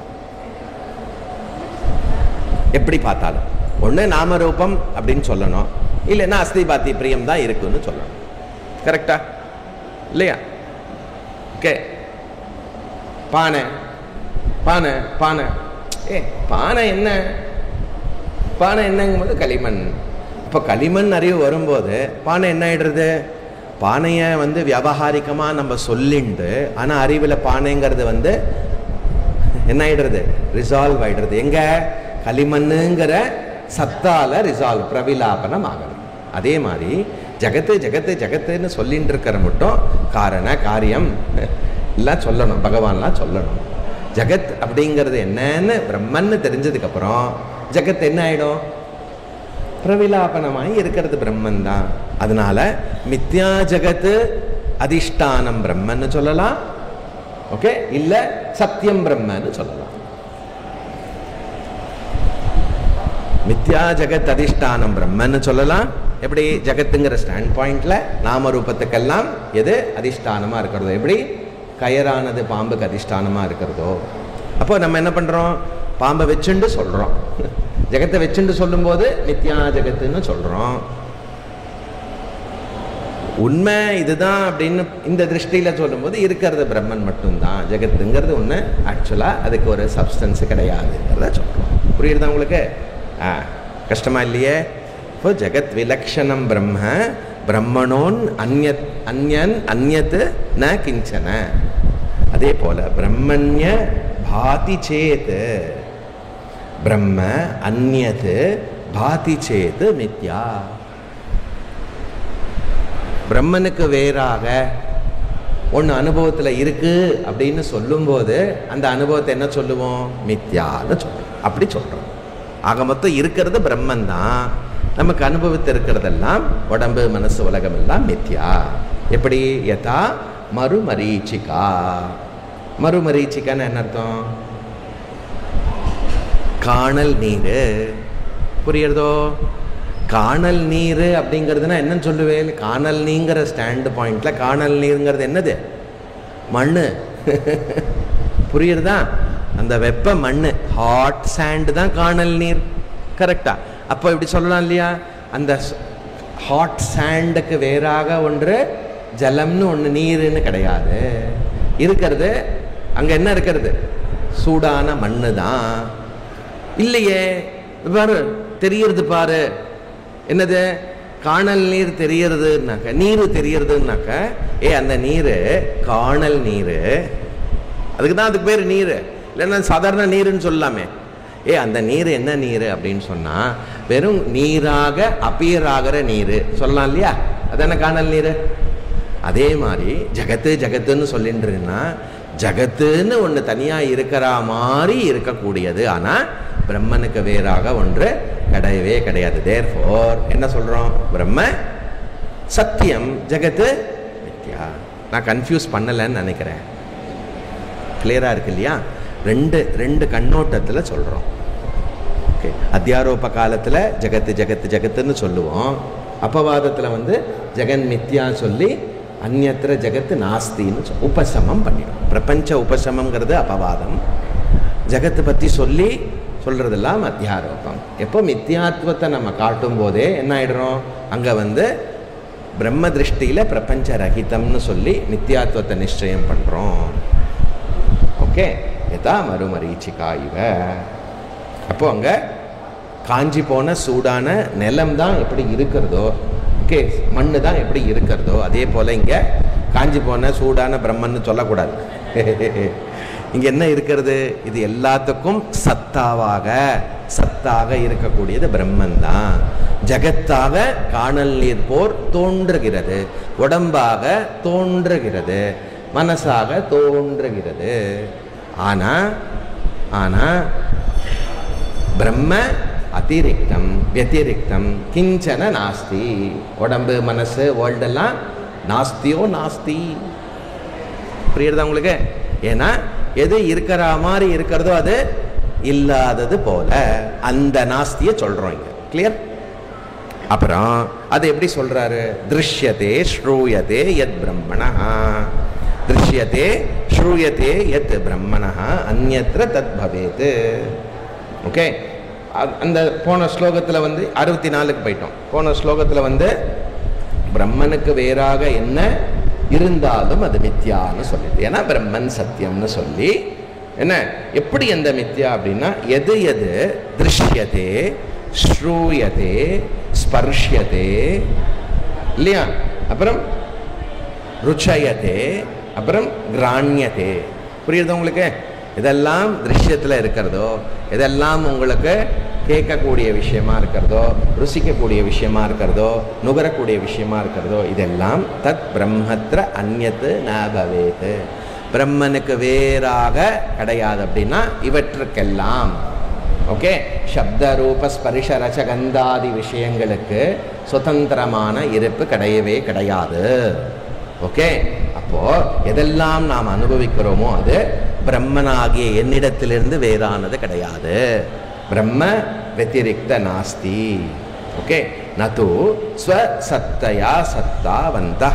எப்படி பார்த்தாலும் ஒன்று நாமரூபம் அப்படின்னு சொல்லணும் இல்லைன்னா அஸ்தி பாத்தி பிரியம் தான் இருக்குன்னு சொல்லணும் கரெக்டா இல்லையா ஓகே பானை பானை பானை ஏ பானை என்ன பானை என்னங்கும்போது களிமண் இப்போ களிமண் அறிவு வரும்போது பானை என்ன ஆயிடுறது பானையை வந்து வியாபகாரிகமாக நம்ம சொல்லிண்டு ஆனால் அறிவில் பானைங்கிறது வந்து என்ன ஆயிடுறது ரிசால்வ் ஆயிடுறது எங்க களிமண்ணுங்கிற சத்தால ரிசால்வ் பிரவிலாபனம் ஆகணும் அதே மாதிரி ஜகத்து ஜகத்து ஜகத்துன்னு சொல்லிட்டு இருக்கிற மட்டும் காரண காரியம் எல்லாம் சொல்லணும் பகவான்லாம் சொல்லணும் ஜகத் அப்படிங்கிறது என்னன்னு பிரம்மன்னு தெரிஞ்சதுக்கு அப்புறம் ஜகத் என்ன ஆயிடும் பிரவிலாபனமாய் இருக்கிறது பிரம்மன் தான் அதனால மித்யா ஜகத்து அதிஷ்டானம் பிரம்மன்னு சொல்லலாம் ஓகே இல்ல சத்தியம் பிரம்மன்னு சொல்லலாம் மித்யா ஜகத் அதிஷ்டானம் பிரம்மன்னு சொல்லலாம் எப்படி ஜகத்துங்கிற ஸ்டாண்ட் பாயிண்ட்ல நாம ரூபத்துக்கெல்லாம் எது அதிஷ்டானமா இருக்கிறதோ எப்படி கயரானது பாம்புக்கு அதிஷ்டானமா இருக்கிறதோ அப்போ நம்ம என்ன பண்றோம் பாம்பை வச்சுண்டு சொல்றோம் ஜெகத்தை வச்சுண்டு சொல்லும்போது நித்யா ஜெகத்துன்னு சொல்றோம் உண்மை இதுதான் அப்படின்னு இந்த திருஷ்டியில சொல்லும்போது இருக்கிறது பிரம்மன் மட்டும்தான் ஜெகத்துங்கிறது ஒன்று ஆக்சுவலாக அதுக்கு ஒரு சப்ஸ்டன்ஸ் கிடையாதுங்கிறத சொல்கிறோம் புரியுதா உங்களுக்கு ஆ கஷ்டமா இல்லையே இப்போ ஜெகத் விலக்ஷணம் பிரம்ம பிரம்மணோன் அந்யத் அந்யன் அந்யத் ந கிஞ்சன அதே போல பிரம்மண்ய பாதி சேத் பிரம்ம அந்யத் பாதி சேத் மித்யா பிரம்மனுக்கு வேறாக ஒன்று அனுபவத்தில் இருக்கு அப்படின்னு சொல்லும்போது அந்த அனுபவத்தை என்ன சொல்லுவோம் மித்யான்னு சொல்லுவோம் அப்படி சொல்கிறோம் ஆக மொத்தம் இருக்கிறது பிரம்மன் தான் நமக்கு அனுபவித்து இருக்கிறதெல்லாம் உடம்பு மனசு உலகம் எல்லாம் மித்யா எப்படி யதா மறுமரீச்சிகா மறுமரீச்சிக்கான்னு என்ன அர்த்தம் காணல் நீர் புரியுறதோ காணல் நீர் அப்படிங்கிறதுனா என்னன்னு சொல்லுவேன் காணல் நீங்கிற ஸ்டாண்ட் பாயிண்ட்ல காணல் நீருங்கிறது என்னது மண்ணு புரியுறதா அந்த வெப்ப மண்ணு ஹாட் சாண்ட் தான் காணல் நீர் கரெக்டா அப்போ இப்படி சொல்லலாம் இல்லையா அந்த ஹாட் சாண்டுக்கு வேறாக ஒன்று ஜலம்னு ஒன்று நீருன்னு கிடையாது இருக்கிறது அங்கே என்ன இருக்கிறது சூடான மண்ணு தான் இல்லையே பாரு தெரியறது பாரு என்னது காணல் நீர் தெரியறதுனாக்க நீர் தெரியறதுனாக்க ஏ அந்த நீர் காணல் நீர் அதுக்கு தான் அதுக்கு பேர் நீர் இல்லைன்னா சாதாரண நீருன்னு சொல்லலாமே ஏ அந்த நீர் என்ன நீர் அப்படின்னு சொன்னா வெறும் நீராக அப்பியர் ஆகிற நீர் சொல்லலாம் இல்லையா அதான காணல் நீர் அதே மாதிரி ஜகத்து ஜகத்துன்னு சொல்லிட்டுருன்னா ஜகத்துன்னு ஒன்று தனியாக இருக்கிற மாதிரி இருக்கக்கூடியது ஆனால் பிரம்மனுக்கு வேறாக ஒன்று கிடையவே கிடையாது தேர் ஃபோர் என்ன சொல்கிறோம் பிரம்ம சத்தியம் ஜகத்து மித்யா நான் கன்ஃபியூஸ் பண்ணலைன்னு நினைக்கிறேன் கிளியராக இருக்கு இல்லையா ரெண்டு ரெண்டு கண்ணோட்டத்தில் சொல்கிறோம் ஓகே அத்தியாரோப காலத்தில் ஜகத்து ஜகத்து ஜகத்துன்னு சொல்லுவோம் அப்பவாதத்தில் வந்து ஜெகன் மித்யா சொல்லி அந்நத்திர ஜகத்து நாஸ்தின்னு சொல் உபசமம் பண்ணிடும் பிரபஞ்ச உபசமங்கிறது அபவாதம் ஜகத்தை பற்றி சொல்லி சொல்கிறதெல்லாம் அத்தியாரோபம் எப்போ மித்யாத்வத்தை நம்ம காட்டும் போதே என்ன ஆயிடுறோம் அங்கே வந்து பிரம்ம திருஷ்டியில் பிரபஞ்ச ரகிதம்னு சொல்லி மித்யாத்வத்தை நிச்சயம் பண்ணுறோம் ஓகே எதா மறுமரீச்சிகா இவ அப்போ அங்கே காஞ்சி போன சூடான நிலம் தான் எப்படி இருக்கிறதோ ஓகே மண்ணு தான் எப்படி இருக்கிறதோ அதே போல் இங்கே காஞ்சி போன சூடான பிரம்மன்னு சொல்லக்கூடாது இங்கே என்ன இருக்கிறது இது எல்லாத்துக்கும் சத்தாவாக சத்தாக இருக்கக்கூடியது பிரம்மன் தான் ஜகத்தாக காணல் நீர் போர் தோன்றுகிறது உடம்பாக தோன்றுகிறது மனசாக தோன்றுகிறது ஆனா ஆனா பிரம்ம அதிரிக்தம் வத்திரிக்தம் கிஞ்சன நாஸ்தி உடம்பு மனசு வேர்ல்டெல்லாம் நாஸ்தியோ நாஸ்தி புரியுறதா உங்களுக்கு ஏன்னா எது இருக்கிற மாதிரி இருக்கிறதோ அது இல்லாதது போல அந்த நாஸ்தியை சொல்றோம் இங்க கிளியர் அப்புறம் அது எப்படி சொல்றாரு திருஷ்யத்தே ஸ்ரூயத்தே யத் பிரம்மணா திருஷ்யத்தே ஸ்ரூயத்தே யத் பிரம்மணா அந்நத்திர தத் பவேத் ஓகே அந்த போன ஸ்லோகத்தில் வந்து அறுபத்தி நாலுக்கு போயிட்டோம் போன ஸ்லோகத்தில் வந்து பிரம்மனுக்கு வேறாக என்ன இருந்தாலும் அது மித்யான்னு சொல்லிது ஏன்னா பிரம்மன் சத்தியம்னு சொல்லி என்ன எப்படி அந்த மித்யா அப்படின்னா எது எது திருஷ்யதே ஸ்ரூயதே ஸ்பர்ஷ்யதே இல்லையா அப்புறம் ருச்சயதே அப்புறம் கிராண்யதே புரியுது உங்களுக்கு இதெல்லாம் திருஷ்யத்தில் இருக்கிறதோ இதெல்லாம் உங்களுக்கு கேட்கக்கூடிய விஷயமா இருக்கிறதோ ருசிக்கக்கூடிய விஷயமா இருக்கிறதோ நுகரக்கூடிய விஷயமா இருக்கிறதோ இதெல்லாம் தத் பிரம்மத்திர அந்நத்து நபவேத் பிரம்மனுக்கு வேறாக கிடையாது அப்படின்னா இவற்றுக்கெல்லாம் ஓகே சப்த ரூப ஸ்பரிஷ ரச கந்தாதி விஷயங்களுக்கு சுதந்திரமான இருப்பு கிடையவே கிடையாது ஓகே அப்போ எதெல்லாம் நாம் அனுபவிக்கிறோமோ அது பிரம்மனாகிய என்னிடத்திலிருந்து வேறானது கிடையாது பிரம்ம வெத்திரிக்த நாஸ்தி ஓகே நது ஸ்வசத்தையா சத்தாவந்தா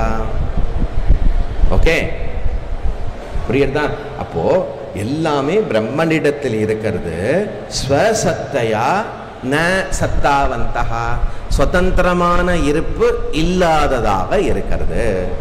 ஓகே புரியுறதா அப்போ எல்லாமே பிரம்மனிடத்தில் இருக்கிறது ஸ்வசத்தையா ந சத்தாவந்தகா சுதந்திரமான இருப்பு இல்லாததாக இருக்கிறது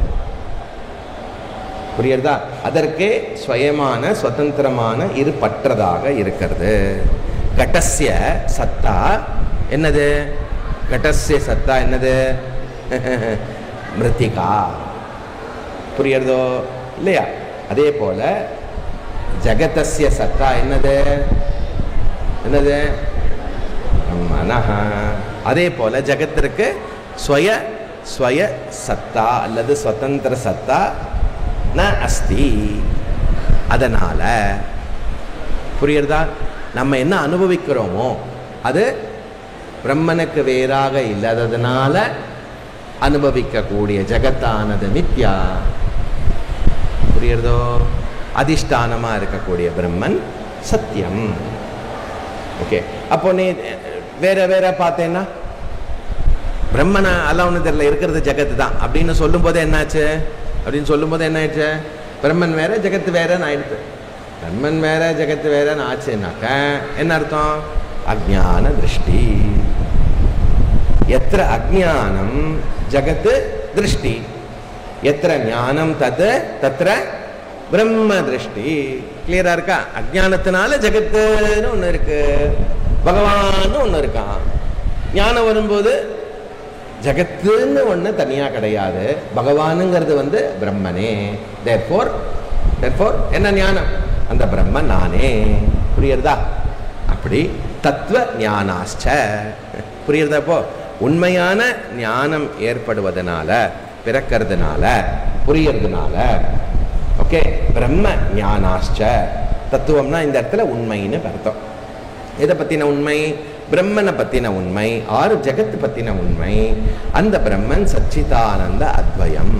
புரியுறதா அதற்கே ஸ்வயமான சுதந்திரமான இருப்பற்றதாக இருக்கிறது கடஸ்ய சத்தா என்னது கடஸ்ய சத்தா என்னது மிருத்திகா புரியுறதோ இல்லையா அதே போல ஜகதஸ்ய சத்தா என்னது என்னது மனஹ அதே போல ஜகத்திற்கு ஸ்வய ஸ்வய சத்தா அல்லது சுதந்திர சத்தா ந அஸ்தி அதனால புரியுறதா நம்ம என்ன அனுபவிக்கிறோமோ அது பிரம்மனுக்கு வேறாக இல்லாததுனால அனுபவிக்கக்கூடிய ஜகத்தானது மித்யா புரியுறதோ அதிஷ்டானமா இருக்கக்கூடிய பிரம்மன் சத்தியம் ஓகே அப்போ நீ வேற வேற பார்த்தேன்னா பிரம்மனை அல்ல ஒன்று தெரியல இருக்கிறது ஜெகத்து தான் அப்படின்னு சொல்லும்போது என்னாச்சு அப்படின்னு சொல்லும்போது என்ன ஆயிடுச்சு பிரம்மன் வேற ஜெகத்து வேறன்னு ஆயிடுச்சு பிரம்மன் வேற ஜெகத்து வேறன்னு ஆச்சுன்னாக்க என்ன அர்த்தம் அஜான திருஷ்டி எத்திர அஜானம் ஜகத்து திருஷ்டி எத்திர ஞானம் தத் தத்திர பிரம்ம திருஷ்டி கிளியரா இருக்கா அஜானத்தினால ஜெகத்துன்னு ஒண்ணு இருக்கு பகவான் ஒண்ணு இருக்கான் ஞானம் வரும்போது ஜகத்துன்னு ஒண்ணு தனியா கிடையாது பகவானுங்கிறது வந்து பிரம்மனே தேர்ஃபோர் தேர்ஃபோர் என்ன ஞானம் அந்த பிரம்மன் நானே புரியுறதா அப்படி தத்துவ ஞானாச்ச புரியுறதா இப்போ உண்மையான ஞானம் ஏற்படுவதனால பிறக்கிறதுனால புரியறதுனால ஓகே பிரம்ம ஞானாச்ச தத்துவம்னா இந்த இடத்துல உண்மைன்னு அர்த்தம் எதை பத்தின உண்மை பிரம்மனை பத்தின உண்மை ஆறு ஜெகத்து பத்தின உண்மை அந்த பிரம்மன் சச்சிதானந்த அத்வயம்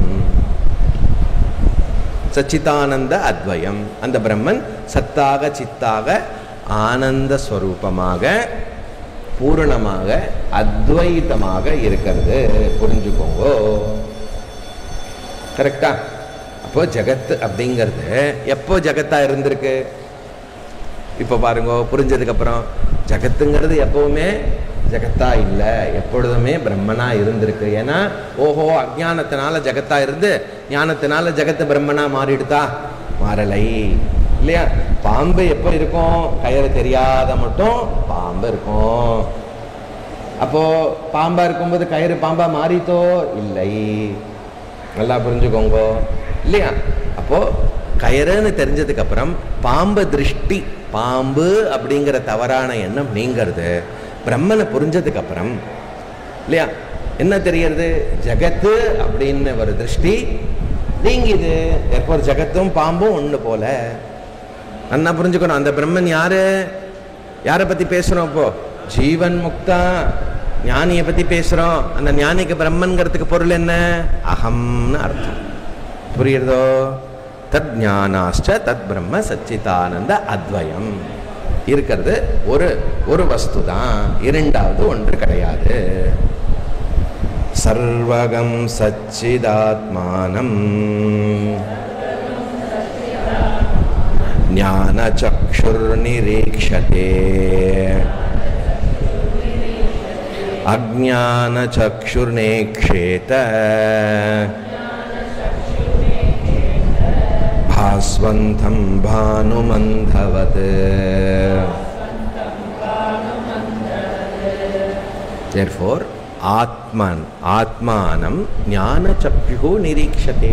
சச்சிதானந்த அத்வயம் அந்த பிரம்மன் சத்தாக சித்தாக ஆனந்த ஸ்வரூபமாக பூரணமாக அத்வைத்தமாக இருக்கிறது புரிஞ்சுக்கோங்க கரெக்டா அப்போ ஜெகத் அப்படிங்கிறது எப்போ ஜெகத்தா இருந்திருக்கு இப்போ பாருங்க புரிஞ்சதுக்கு அப்புறம் ஜகத்துங்கிறது எப்பவுமே ஜகத்தா இல்லை எப்பொழுதுமே பிரம்மனா இருந்திருக்கு ஏன்னா ஓஹோ அஜானத்தினால ஜகத்தா இருந்து ஞானத்தினால ஜகத்து பிரம்மனா மாறிடுதா மாறலை இல்லையா பாம்பு எப்போ இருக்கும் கயிறு தெரியாத மட்டும் பாம்பு இருக்கும் அப்போ பாம்பா இருக்கும்போது கயிறு பாம்பா மாறித்தோ இல்லை நல்லா புரிஞ்சுக்கோங்க இல்லையா அப்போ கயிறுன்னு தெரிஞ்சதுக்கு அப்புறம் பாம்பு திருஷ்டி பாம்பு அப்படிங்கிற தவறான எண்ணம் நீங்கிறது பிரம்மனை புரிஞ்சதுக்கு அப்புறம் இல்லையா என்ன தெரியறது ஜகத்து அப்படின்னு ஒரு திருஷ்டி நீங்கிது எப்போ ஜகத்தும் பாம்பும் ஒண்ணு போல நல்லா புரிஞ்சுக்கணும் அந்த பிரம்மன் யாரு யாரை பத்தி பேசுறோம் இப்போ ஜீவன் முக்தா ஞானியை பத்தி பேசுறோம் அந்த ஞானிக்கு பிரம்மன்கிறதுக்கு பொருள் என்ன அகம்னு அர்த்தம் புரியுறதோ தத் ஞானாஷ்ட தத் பிரம்ம சச்சிதானந்த அத்வயம் இருக்கிறது ஒரு ஒரு வஸ்து தான் இரண்டாவது ஒன்று கிடையாது சர்வகம் சச்சிதாத்மானம் ஞானச்சக்ஷுர்நிரீக்ஷதே अज्ञानचक्षुर्नेक्षेत भास्वन्तं भानुमन्धवत् therefore ஆத்மன் ஆத்மானம் ஞானச்சக்ஷு நிரீக்ஷதே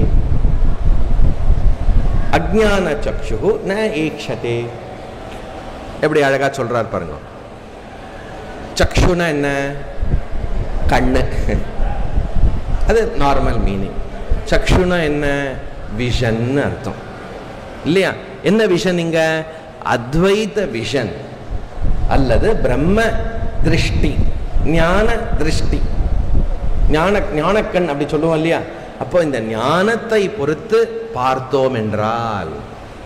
அஜ்ஞான சக்ஷு ந ஈக்ஷதே எப்படி அழகா சொல்றார் பாருங்க சக்ஷுனா என்ன கண்ணு அது நார்மல் மீனிங் சக்ஷுனா என்ன விஷன் அர்த்தம் இல்லையா என்ன விஷன் இங்க அத்வைத விஷன் அல்லது பிரம்ம திருஷ்டி ஞான திருஷ்டி ஞான ஞானக்கண் அப்படி சொல்லுவோம் இல்லையா அப்போ இந்த ஞானத்தை பொறுத்து பார்த்தோம் என்றால்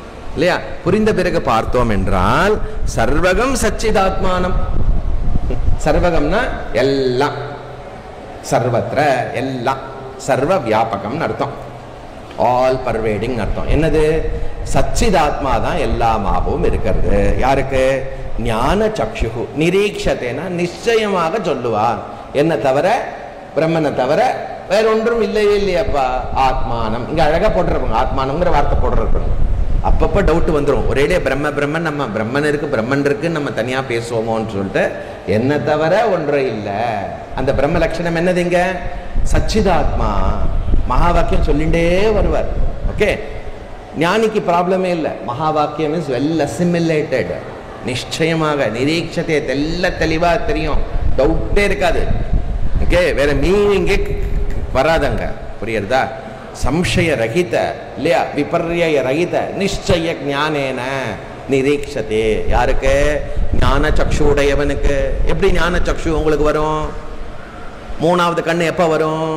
இல்லையா புரிந்த பிறகு பார்த்தோம் என்றால் சர்வகம் சச்சிதாத்மானம் சர்வகம்னா எல்லாம் சர்வத்திர எல்லாம் சர்வ வியாபகம்னு அர்த்தம் ஆல் பர்வேடிங் அர்த்தம் என்னது சச்சிதாத்மா தான் எல்லாமாகவும் இருக்கிறது யாருக்கு ஞான சக்ஷு நிரீட்சத்தைனா நிச்சயமாக சொல்லுவார் என்ன தவிர பிரம்மனை தவிர வேற ஒன்றும் இல்லையே இல்லையாப்பா ஆத்மானம் இங்க அழகா போட்டிருப்பாங்க ஆத்மானம்ங்கிற வார்த்தை போட்டிருப்பாங்க அப்பப்போ டவுட் வந்துடும் ஒரேடியே பிரம்ம பிரம்மன் நம்ம பிரம்மன் இருக்கு பிரம்மன் இருக்கு நம்ம தனியா பேசுவோமோன்னு சொல்லிட்டு என்ன தவிர ஒன்று இல்லை அந்த பிரம்ம லட்சணம் என்னது இங்க சச்சிதாத்மா மகா வாக்கியம் சொல்லிண்டே வருவார் ஓகே ஞானிக்கு ப்ராப்ளமே இல்லை மகா வாக்கியம் இஸ் வெல் அசிமிலேட்டட் நிச்சயமாக நிரீட்சத்தை தெல்ல தெளிவா தெரியும் டவுட்டே இருக்காது ஓகே வேற மீனிங்கே வராதங்க புரியுறதா சம்சய ரகித இல்லையா விபர்ய ரகித நிச்சய ஞானேன நிரீட்சத்தே யாருக்கு ஞான சக்ஷு உடையவனுக்கு எப்படி ஞான சக்ஷு உங்களுக்கு வரும் மூணாவது கண்ணு எப்போ வரும்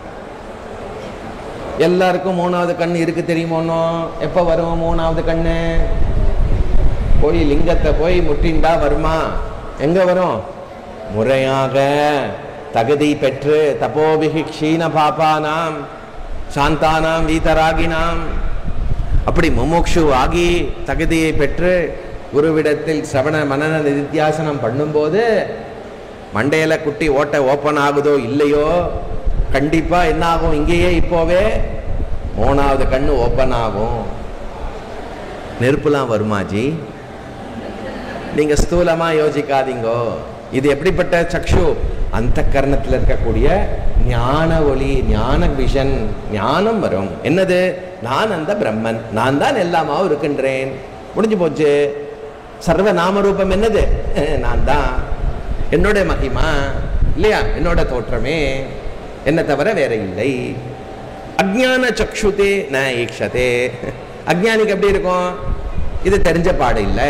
எல்லாருக்கும் மூணாவது கண்ணு இருக்கு தெரியுமோனோ எப்போ வரும் மூணாவது கண்ணு போய் லிங்கத்தை போய் முட்டிண்டா வருமா எங்க வரும் முறையாக தகுதி பெற்று தபோபிகி க்ஷீண பாபானாம் சாந்தானாம் வீதராகினாம் அப்படி முமுக்ஷு ஆகி தகுதியை பெற்று குருவிடத்தில் சவண மனன நிதித்தியாசனம் பண்ணும்போது மண்டையில குட்டி ஓட்ட ஓப்பன் ஆகுதோ இல்லையோ கண்டிப்பா என்ன ஆகும் இங்கேயே இப்போவே மூணாவது கண்ணு ஓப்பன் ஆகும் நெருப்புலாம் வருமாஜி நீங்க ஸ்தூலமா யோசிக்காதீங்கோ இது எப்படிப்பட்ட சக்ஷு அந்த கர்ணத்தில் இருக்கக்கூடிய ஞான ஒளி ஞான விஷன் ஞானம் வரும் என்னது நான் அந்த பிரம்மன் நான் தான் எல்லாமாவும் இருக்கின்றேன் முடிஞ்சு போச்சு சர்வ நாமரூபம் என்னது நான் தான் என்னோட மகிமா இல்லையா என்னோட தோற்றமே என்ன தவிர வேற இல்லை அஜ்ஞான சக்ஷுதே ந ஈக்ஷதே அஜ்ஞானிக்கு எப்படி இருக்கும் இது தெரிஞ்ச பாடு இல்லை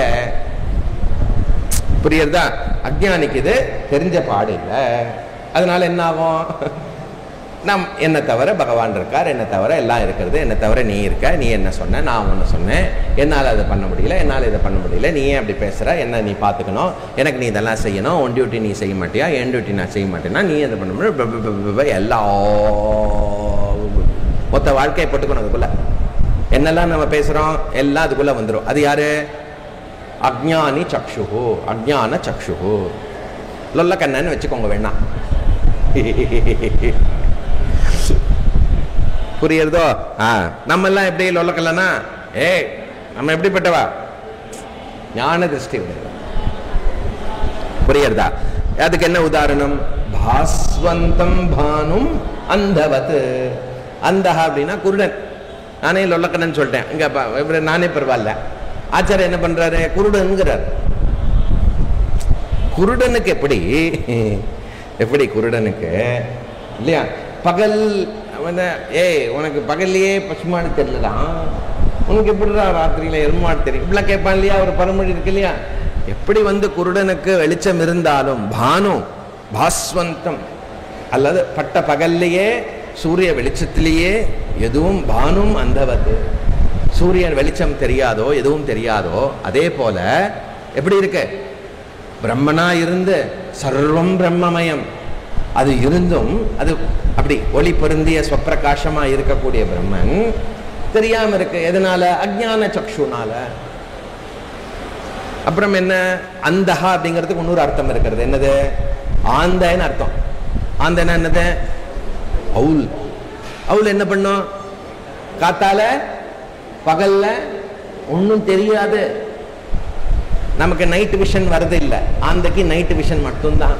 புரியுறதா அஜ்ஞானிக்கு இது தெரிஞ்ச பாடு இல்லை அதனால என்ன ஆகும் நம் என்ன தவிர பகவான் இருக்கார் என்ன தவிர எல்லாம் இருக்கிறது என்ன தவிர நீ இருக்க நீ என்ன சொன்ன நான் ஒன்று சொன்னேன் என்னால் அதை பண்ண முடியல என்னால் இதை பண்ண முடியல நீ ஏன் அப்படி பேசுகிற என்ன நீ பார்த்துக்கணும் எனக்கு நீ இதெல்லாம் செய்யணும் உன் டியூட்டி நீ செய்ய மாட்டியா என் டியூட்டி நான் செய்ய மாட்டேன்னா நீ அதை பண்ண முடியும் ப- ப- ப- ப- ப- எல்லாம் மொத்த வாழ்க்கையை போட்டுக்கணும் அதுக்குள்ள என்னெல்லாம் நம்ம பேசுகிறோம் எல்லாம் அதுக்குள்ளே வந்துடும் அது யாரு அஜ்ஞானி சக்ஷுகு அஜ்ஞான சக்ஷுகு லொல்ல கண்ணன்னு வச்சுக்கோங்க வேணா புரியுறதோ ஆ நம்ம எல்லாம் எப்படி லொல்லக்கல்லனா ஏய் நம்ம எப்படிப்பட்டவா ஞான திருஷ்டி உடையவா. புரியுறதா அதுக்கு என்ன உதாரணம் பாஸ்வந்தம் பானும் அந்தவத் அந்தஹா அப்படின்னா குருடன் நானே லொல்லக்கண்ணன் சொல்லிட்டேன் இங்க ப- இவரு நானே பரவாயில்ல ஆச்சாரியர் என்ன பண்றாரு குருடன்கிறார் குருடனுக்கு எப்படி எப்படி குருடனுக்கு இல்லையா பகல் அவன ஏய் உனக்கு பகல்லையே பசுமாடு தெரியலடா உனக்கு எப்படிடா ராத்திரியில எருமாடு தெரியும் இப்படிலாம் கேட்பான் இல்லையா ஒரு பரமொழி இருக்கு இல்லையா எப்படி வந்து குருடனுக்கு வெளிச்சம் இருந்தாலும் பானு பாஸ்வந்தம் அல்லது பட்ட பகல்லையே சூரிய வெளிச்சத்திலேயே எதுவும் பானும் அந்தவது சூரியன் வெளிச்சம் தெரியாதோ எதுவும் தெரியாதோ அதே போல எப்படி இருக்கு பிரம்மனா இருந்து சர்வம் பிரம்மமயம் அது இருந்தும் அது அப்படி ஒளி பொருந்திய ஸ்வப்பிரகாசமா இருக்கக்கூடிய பிரம்மன் தெரியாம இருக்கு எதனால அஜ்ஞான சக்ஷுனால அப்புறம் என்ன அந்தஹா அப்படிங்கிறதுக்கு இன்னொரு அர்த்தம் இருக்கிறது என்னது ஆந்தன்னு அர்த்தம் ஆந்தனா என்னது அவுல் அவுல் என்ன பண்ணும் காத்தால பகல்ல ஒன்றும் தெரியாது நமக்கு நைட் விஷன் வரது இல்லை ஆந்தைக்கு நைட் விஷன் மட்டும்தான்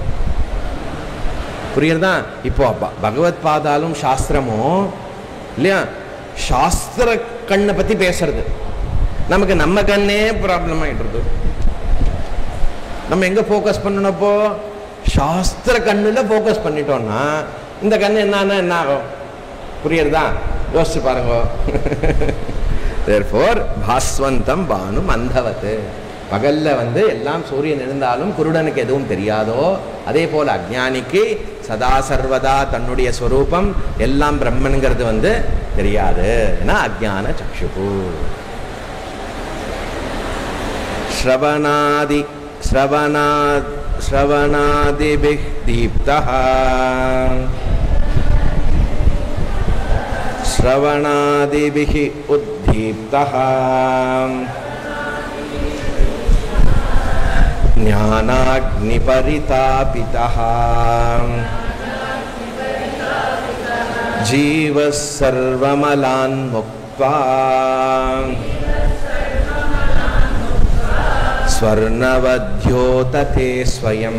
புரியுறதா இப்போ ப- பகவத் பாதாலும் சாஸ்திரமும் இல்லையா சாஸ்திர கண்ணை பத்தி பேசுறது நமக்கு நம்ம கண்ணே ப்ராப்ளம் ஆயிடுறது நம்ம எங்க ஃபோக்கஸ் பண்ணணும்ப்போ சாஸ்திர கண்ணுல ஃபோக்கஸ் பண்ணிட்டோம்னா இந்த கண்ணு என்னன்னா என்ன ஆகும் புரியுறதா யோசிச்சு பாருங்க தேர்ஃபோர் பாஸ்வந்தம் பானும் அந்தவத்து பகல்ல வந்து எல்லாம் சூரியன் இருந்தாலும் குருடனுக்கு எதுவும் தெரியாதோ அதே போல அஜ்ஞானிக்கு சதா சர்வதா தன்னுடைய ஸ்வரூபம் எல்லாம் பிரம்மனுங்கிறது வந்து தெரியாது ஏன்னா அஜ்ஞான சக்ஷுகு ஸ்ரவணாதி श्रवणा श्रवणादिभिः दीप्तः श्रवणादिभिः उद्दीप्तः ज्ञानाग्निपरितापितः जीवः सर्वमलान् मुक्त्वा स्वर्णवध्योतते स्वयं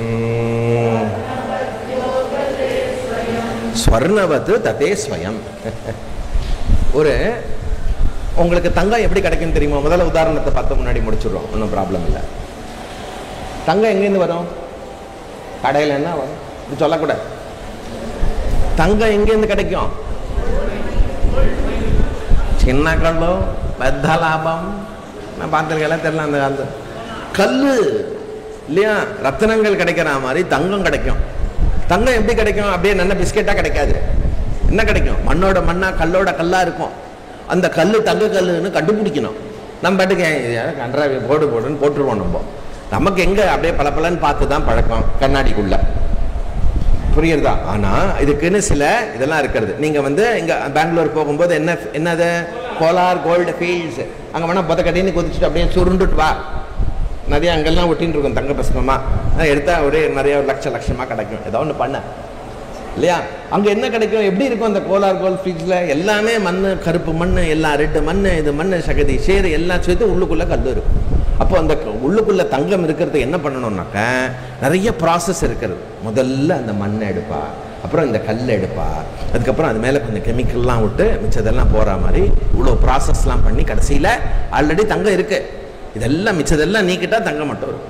ஸ்வர்ணவத்து ததே ஸ்வயம் ஒரு உங்களுக்கு தங்கம் எப்படி கிடைக்கும் தெரியுமா முதல்ல உதாரணத்தை பார்த்து முன்னாடி முடிச்சிடுறோம் ஒன்றும் ப்ராப்ளம் இல்லை தங்கம் எங்கேருந்து வரும் கடையில் என்ன வரும் இது சொல்லக்கூடாது தங்கம் எங்கேருந்து கிடைக்கும் சின்ன கல்லோ பெத்த லாபம் நான் பார்த்துருக்கேன் தெரியல அந்த அந்த கல் இல்லையா ரத்தினங்கள் கிடைக்கிற மாதிரி தங்கம் கிடைக்கும் தங்கம் எப்படி கிடைக்கும் அப்படியே நல்ல பிஸ்கெட்டாக கிடைக்காது என்ன கிடைக்கும் மண்ணோட மண்ணா கல்லோட கல்லா இருக்கும் அந்த கல் தங்க கல்லுன்னு கண்டுபிடிக்கணும் நம்ம பாட்டுக்கு ஏன் இது யாரும் கன்றா போடு போடுன்னு போட்டுருவோம் நம்ம நமக்கு எங்க அப்படியே பளபளன்னு பார்த்து தான் பழக்கம் கண்ணாடிக்குள்ள புரியுறதா ஆனா இதுக்குன்னு சில இதெல்லாம் இருக்கிறது நீங்க வந்து இங்க பெங்களூர் போகும்போது என்ன என்னது கோலார் கோல்டு ஃபீல்ட்ஸ் அங்க வேணா பொத கட்டின்னு குதிச்சுட்டு அப்படியே சுருண்டுட்டு வா நிறைய அங்கெல்லாம் ஒட்டின்னு இருக்கும் தங்க பசுமமா அஹ் எடுத்தா ஒரே நிறைய லட்ச லட்சமா கிடைக்கும் ஏதோ ஒன்று பண்ண இல்லையா அங்க என்ன கிடைக்கும் எப்படி இருக்கும் அந்த கோலார் கோல்ட் ஃபீல்ட்ஸ்ல எல்லாமே மண் கருப்பு மண் எல்லாம் ரெட்டு மண் இது மண் சகதி சேரு எல்லாம் சேர்த்து உள்ளுக்குள்ள கல் இருக்கும் அப்போ அந்த க- உள்ளுக்குள்ள தங்கம் இருக்கிறது என்ன பண்ணணும்னாக்க நிறைய ப்ராசஸ் இருக்கிறது முதல்ல அந்த மண்ணை எடுப்பா அப்புறம் இந்த கல் எடுப்பா அதுக்கப்புறம் அது மேலே கொஞ்சம் கெமிக்கல்லாம் விட்டு மிச்சதெல்லாம் போகிற மாதிரி இவ்வளோ ப்ராசஸ்லாம் பண்ணி கடைசியில் ஆல்ரெடி தங்கம் இருக்கு இதெல்லாம் மிச்சதெல்லாம் நீக்கிட்டா தங்கம் மட்டும் இருக்கும்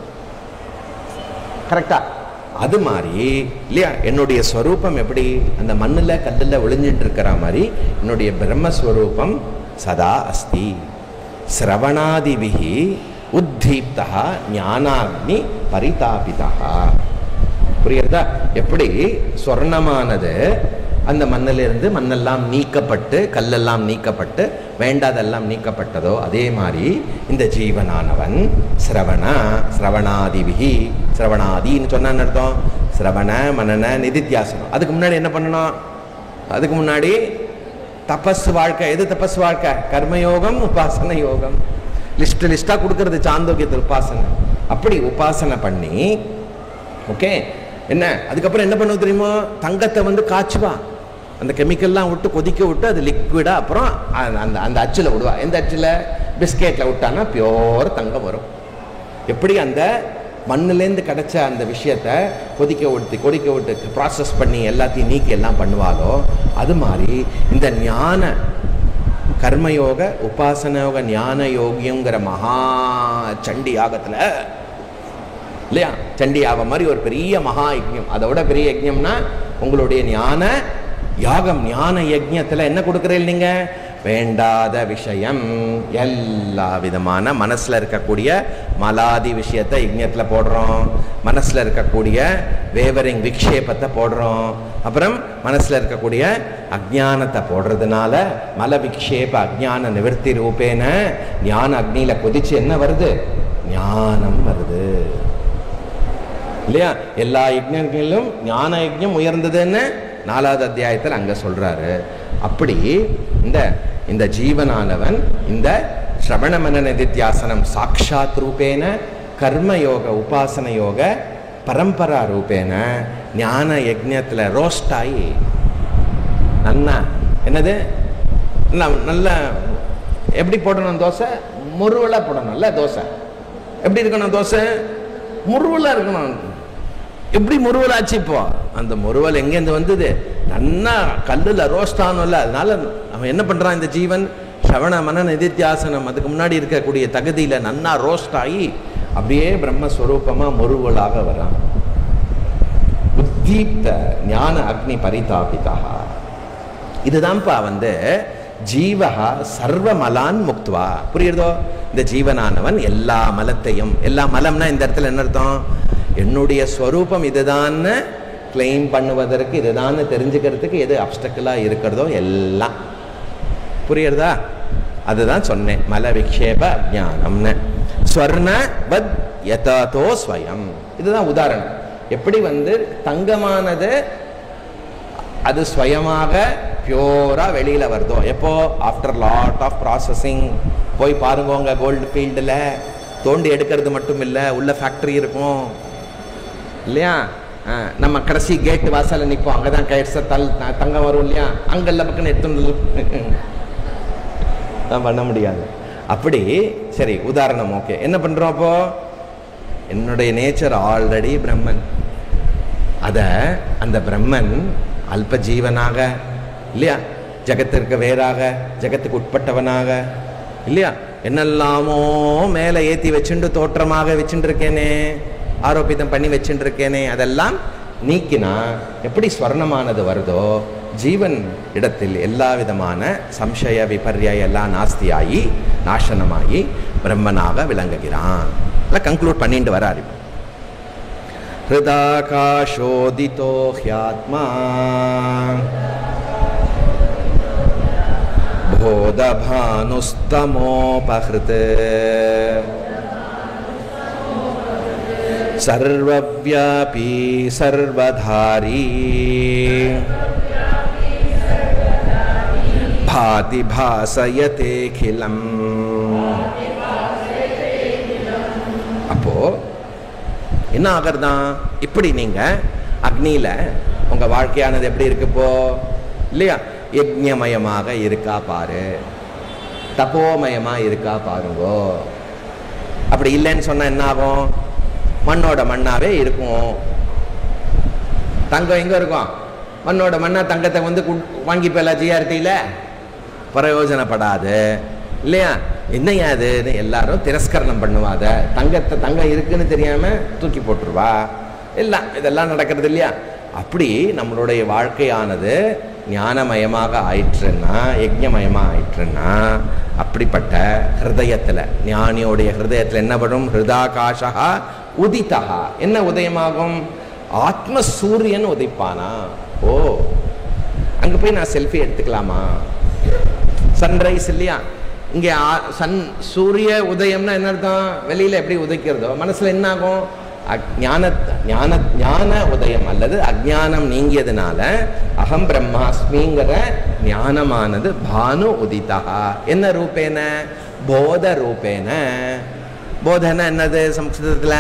கரெக்டா அது மாதிரி இல்லையா என்னுடைய ஸ்வரூபம் எப்படி அந்த மண்ணில் கல்லில் ஒளிஞ்சிட்டு இருக்கிற மாதிரி என்னுடைய பிரம்மஸ்வரூபம் சதா அஸ்தி சிரவணாதிபிகி உத்தீப்தா ஞானாக்னி பரிதாபிதா புரியுறதா எப்படி சொர்ணமானது அந்த மண்ணிலிருந்து மண்ணெல்லாம் நீக்கப்பட்டு கல்லெல்லாம் நீக்கப்பட்டு வேண்டாதெல்லாம் நீக்கப்பட்டதோ அதே மாதிரி இந்த ஜீவனானவன் சிரவண சிரவணாதிபிகி சிரவணாதின்னு சொன்னான்னு அர்த்தம் சிரவண மனன நிதித்தியாசனம் அதுக்கு முன்னாடி என்ன பண்ணணும் அதுக்கு முன்னாடி தபஸ் வாழ்க்கை எது தபஸ் வாழ்க்கை கர்மயோகம் உபாசன யோகம் லிஸ்ட் லிஸ்டா கொடுக்கறது சாந்தோக்கியத்தில் உபாசனை அப்படி உபாசனை பண்ணி ஓகே என்ன அதுக்கப்புறம் என்ன பண்ணுவோம் தெரியுமா தங்கத்தை வந்து காய்ச்சுவா அந்த கெமிக்கல்லாம் விட்டு கொதிக்க விட்டு அது லிக்விடா அப்புறம் அந்த- அந்த அந்த அச்சில் விடுவா எந்த அச்சில் பிஸ்கெட்டில் விட்டானா பியோர் தங்கம் வரும் எப்படி அந்த மண்ணுலேருந்து கிடைச்ச அந்த விஷயத்த கொதிக்க விட்டு கொதிக்க விட்டு ப்ராசஸ் பண்ணி எல்லாத்தையும் நீக்கி எல்லாம் பண்ணுவாளோ அது மாதிரி இந்த ஞான கர்மயோக உபாசனயோக ஞான யோகியங்கிற மகா சண்டி யாகத்தில் இல்லையா சண்டி யாகம் மாதிரி ஒரு பெரிய மகா யஜ்ஞம் அதை விட பெரிய யஜ்ஞம்னா உங்களுடைய ஞான யாகம் ஞான யஜ்ஞத்தில் என்ன கொடுக்குறீங்க நீங்க வேண்டாத விஷயம் எல்லா விதமான மனசுல இருக்கக்கூடிய மலாதி விஷயத்தை யஜ்ஞத்தில் போடுறோம் மனசுல இருக்கக்கூடிய வேவரிங் விக்ஷேபத்தை போடுறோம் அப்புறம் மனசுல இருக்கக்கூடிய அஜ்ஞானத்தை போடுறதுனால மல விக்ஷேப அஜ்ஞான நிவர்த்தி ரூபேன ஞான அக்னியில கொதிச்சு என்ன வருது ஞானம் வருது இல்லையா எல்லா யஜ்ஞங்களிலும் ஞான யஜ்ஞம் உயர்ந்ததுன்னு நாலாவது அத்தியாயத்தில் அங்க சொல்றாரு அப்படி இந்த இந்த ஜீவனானவன் இந்த ஸ்ரவணமன நிதித்தியாசனம் சாட்சாத் ரூபேன கர்மயோக உபாசன யோக பரம்பரா ரூபேன ஞான யஜ்ஞத்தில் ரோஸ்ட் ஆகி நன்னா என்னது நல்ல நல்ல எப்படி போடணும் தோசை முருவலா போடணும்ல தோசை எப்படி இருக்கணும் தோசை முருவலா இருக்கணும் எப்படி முருவல் ஆச்சு இப்போ அந்த முருவல் எங்கேருந்து வந்தது நன்னா கல்லில் ரோஸ்ட் ஆகணும்ல அதனால அவன் என்ன பண்றான் இந்த ஜீவன் சவண மன நிதித்தியாசனம் அதுக்கு முன்னாடி இருக்கக்கூடிய தகுதியில நன்னா ரோஸ்ட் ஆகி அப்படியே பிரம்மஸ்வரூபமா முருவலாக வரான் உத்தீப்த ஞான அக்னி பரிதாபிதா இதுதான்ப்பா வந்து ஜீவகா சர்வ மலான் முக்துவா புரியுறதோ இந்த ஜீவனானவன் எல்லா மலத்தையும் எல்லா மலம்னா இந்த இடத்துல என்ன அர்த்தம் என்னுடைய ஸ்வரூபம் இதுதான்னு கிளைம் பண்ணுவதற்கு இதுதான்னு தெரிஞ்சுக்கிறதுக்கு எது அப்டக்கலாக இருக்கிறதோ எல்லாம் புரியுறதா அதுதான் சொன்னேன் மல விக்ஷேப அஜானம்னு ஸ்வர்ண வத் யதாதோ ஸ்வயம் இதுதான் உதாரணம் எப்படி வந்து தங்கமானது அது ஸ்வயமாக பியூரா வெளியில வருதோ எப்போ ஆஃப்டர் லாட் ஆஃப் ப்ராசஸிங் போய் பாருங்க உங்க கோல்டு ஃபீல்டில் தோண்டி எடுக்கிறது மட்டும் இல்லை உள்ள ஃபேக்டரி இருக்கும் இல்லையா ஆ, நம்ம கடைசி கேட் வாசல்ல நிற்போம் அங்கே தான் கயிற்ச தல் த- தங்கம் வரும் இல்லையா அங்கெல்ல பக்கம் எடுத்து நான் பண்ண முடியாது அப்படி சரி உதாரணம் ஓகே என்ன பண்றோம் அப்போ என்னுடைய நேச்சர் ஆல்ரெடி பிரம்மன் அத அந்த பிரம்மன் அல்ப ஜீவனாக இல்லையா ஜகத்திற்கு வேறாக ஜகத்துக்கு உட்பட்டவனாக இல்லையா என்னெல்லாமோ மேலே ஏத்தி வச்சுண்டு தோற்றமாக வச்சுட்டு இருக்கேனே ஆரோபிதம் பண்ணி வச்சுட்டு இருக்கேனே அதெல்லாம் நீக்கினா எப்படி ஸ்வர்ணமானது வருதோ ஜீவன் இடத்தில் எல்லா விதமான சம்சய விபர்ய எல்லாம் நாஸ்தியாகி நாசனமாகி பிரம்மனாக விளங்குகிறான் கன்க்ளூட் பண்ணிட்டு வராரு இப்போ. हृदाकाशोदितो ह्यात्मा बोधभानुस्तमोपहृत् सर्वव्यापी सर्वधारी भाति भासयतेऽखिलम् அப்போ என்ன ஆகிறதான் இப்படி நீங்க அக்னியில உங்க வாழ்க்கையானது எப்படி இருக்கு இப்போ இல்லையா யஜ்ஞமயமாக இருக்கா பாரு தப்போமயமா இருக்கா பாருங்கோ அப்படி இல்லைன்னு சொன்னா என்ன ஆகும் மண்ணோட மண்ணாவே இருக்கும் தங்கம் எங்க இருக்கும் மண்ணோட மண்ணா தங்கத்தை வந்து கு- வாங்கிப்பல ஜிஆர்டியில பிரயோஜனப்படாது இல்லையா என்னையா அதுன்னு எல்லாரும் திரஸ்கரணம் பண்ணுவாத தங்கத்தை தங்கம் இருக்குன்னு தெரியாம தூக்கி போட்டுருவா எல்லாம் இதெல்லாம் நடக்கிறது இல்லையா அப்படி நம்மளுடைய வாழ்க்கையானது ஞானமயமாக ஆயிற்றுன்னா யஜ்ஞமயமாக ஆயிற்றுன்னா அப்படிப்பட்ட ஹிருதயத்துல ஞானியோடைய ஹிருதயத்துல என்ன படும் ஹிருதாகாஷா உதிதா என்ன உதயமாகும் ஆத்ம சூரியன் உதிப்பானா ஓ அங்க போய் நான் செல்ஃபி எடுத்துக்கலாமா சன்ரைஸ் இல்லையா இங்கே ஆ- சன் சூரிய உதயம்னா என்ன அர்த்தம் வெளியில எப்படி உதைக்கிறதோ மனசுல என்ன ஆகும் அக்- ஞான ஞான ஞான உதயம் அல்லது அஜ்ஞானம் நீங்கியதுனால அகம் பிரம்மாஸ்மிங்கிற ஞானமானது பானு உதிதா என்ன ரூபேன போத ரூபேன போதனை என்னது சம்ஸ்கிருதத்துல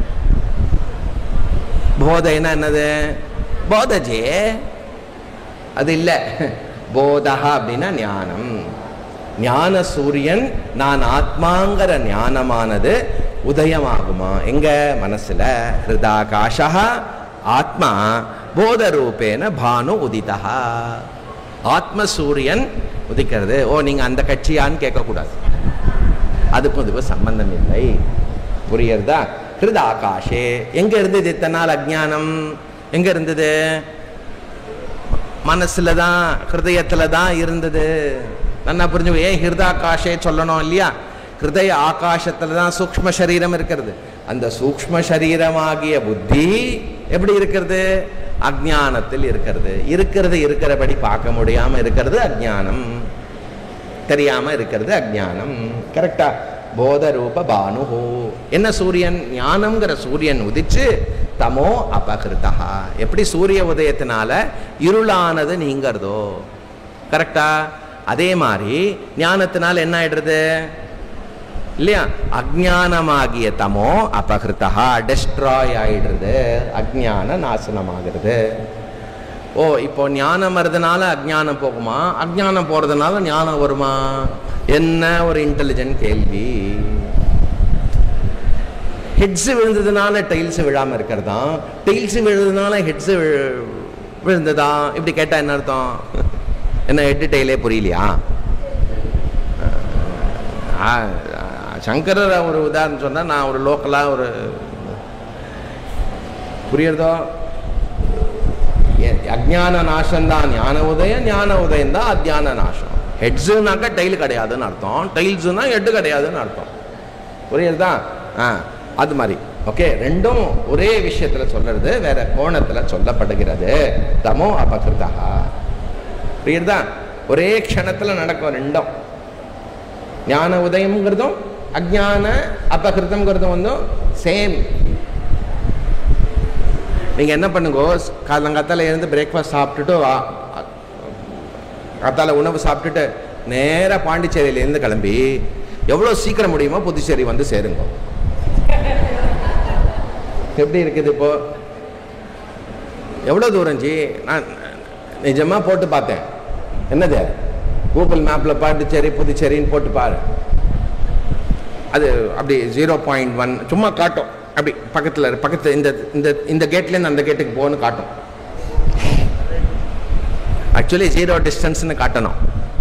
போதைனா என்னது போதஜே அது இல்லை போதா அப்படின்னா ஞானம் ஞான சூரியன் நான் ஆத்மாங்கிற ஞானமானது உதயமாகுமா எங்க மனசுல ஹிருதாகாஷா ஆத்மா போத ரூபேன பானு உதிதா ஆத்ம சூரியன் உதிக்கிறது ஓ நீங்க அந்த கட்சியான்னு கேட்கக்கூடாது அதுக்கும் இதுக்கும் சம்பந்தம் இல்லை புரியுறதா ஹிருதாகாஷே எங்க இருந்தது இத்தனை நாள் அஜ்ஞானம் எங்க இருந்தது மனசுல தான் ஹிருதயத்துல தான் இருந்தது நல்லா புரிஞ்சு ஏன் ஹிருதாகாஷே சொல்லணும் இல்லையா ஹிருதய ஆகாசத்துல தான் சூக்ஷ்ம சரீரம் இருக்கிறது அந்த சூக்ஷ்ம சரீரமாகிய புத்தி எப்படி இருக்கிறது அஜ்ஞானத்தில் இருக்கிறது இருக்கிறது இருக்கிறபடி பார்க்க முடியாம இருக்கிறது அஜ்ஞானம் தெரியாம இருக்கிறது அஜ்ஞானம் கரெக்டா போத ரூப பானுஹோ என்ன சூரியன் ஞானம்ங்கிற சூரியன் உதிச்சு தமோ அபகிருதா எப்படி சூரிய உதயத்தினால இருளானது நீங்கிறதோ கரெக்டா அதே மாதிரி ஞானத்தினால என்ன ஆயிடுறது இல்லையா அஜ்ஞானமாகிய தமோ அபகிருதா டெஸ்ட்ராய் ஆயிடுறது அஜ்ஞான நாசனமாகிறது ஓ இப்போ ஞானம் வருதுனால அஜ்ஞானம் போகுமா அஜ்ஞானம் போறதுனால ஞானம் வருமா என்ன ஒரு இன்டெலிஜென்ட் கேள்வி ஹெட்ஸ் விழுந்ததுனால டைல்ஸ் விழாம இருக்கிறதா டைல்ஸ் விழுந்ததுனால ஹெட்ஸ் விழுந்ததா இப்படி கேட்டா என்ன அர்த்தம் என்ன ஹெட் டைலே புரியலையா ஆ, ஆ, சங்கரர் ஒரு உதாரணம் சொன்னா நான் ஒரு லோக்கலா ஒரு புரியுறதோ எ- அஜ்ஞான நாசம்தான் ஞான உதயம் ஞான உதயம் தான் அஜ்ஞான நாசம் ஹெட்ஸுனாக்கா டைல் கிடையாதுன்னு அர்த்தம் டைல்ஸுனா ஹெட் கிடையாதுன்னு அர்த்தம் புரியுறதா ஆ அது மாதிரி ஓகே ரெண்டும் ஒரே விஷயத்துல சொல்றது வேற கோணத்துல சொல்லப்படுகிறது தமோ அபகிருதா புரியுறதா ஒரே க்ஷணத்துல நடக்கும் ரெண்டும் ஞான உதயம்ங்கிறதும் ಅಜ್ಞಾನ ಅಪಕೃತಂங்கிறது ಒಂದು சேம் நீங்கள் என்ன பண்ணுங்க காலங்காத்தால எழுந்து பிரேக்ஃபாஸ்ட் சாப்பிட்டுட்டு ஆ- ஆ- காத்தால உணவு சாப்பிட்டுட்டு நேராக பாண்டிச்சேரியிலேருந்து கிளம்பி எவ்வளோ சீக்கிரம் முடியுமோ புதுச்சேரி வந்து சேருங்க எப்படி இருக்குது இப்போ எவ்வளோ தூரம் ஜி நான் நிஜமாக போட்டு பார்த்தேன் என்னது கூகுள் மேப்பில் பாண்டிச்சேரி புதுச்சேரின்னு போட்டு பாரு அது அப்படி ஜீரோ பாயிண்ட் ஒன் சும்மா காட்டும் அப்படி பக்கத்தில் பக்கத்து இந்த இந்த இந்த கேட்லேருந்து அந்த கேட்டுக்கு போகணும்னு காட்டும் ஆக்சுவலி ஜீரோ டிஸ்டன்ஸ்னு காட்டணும்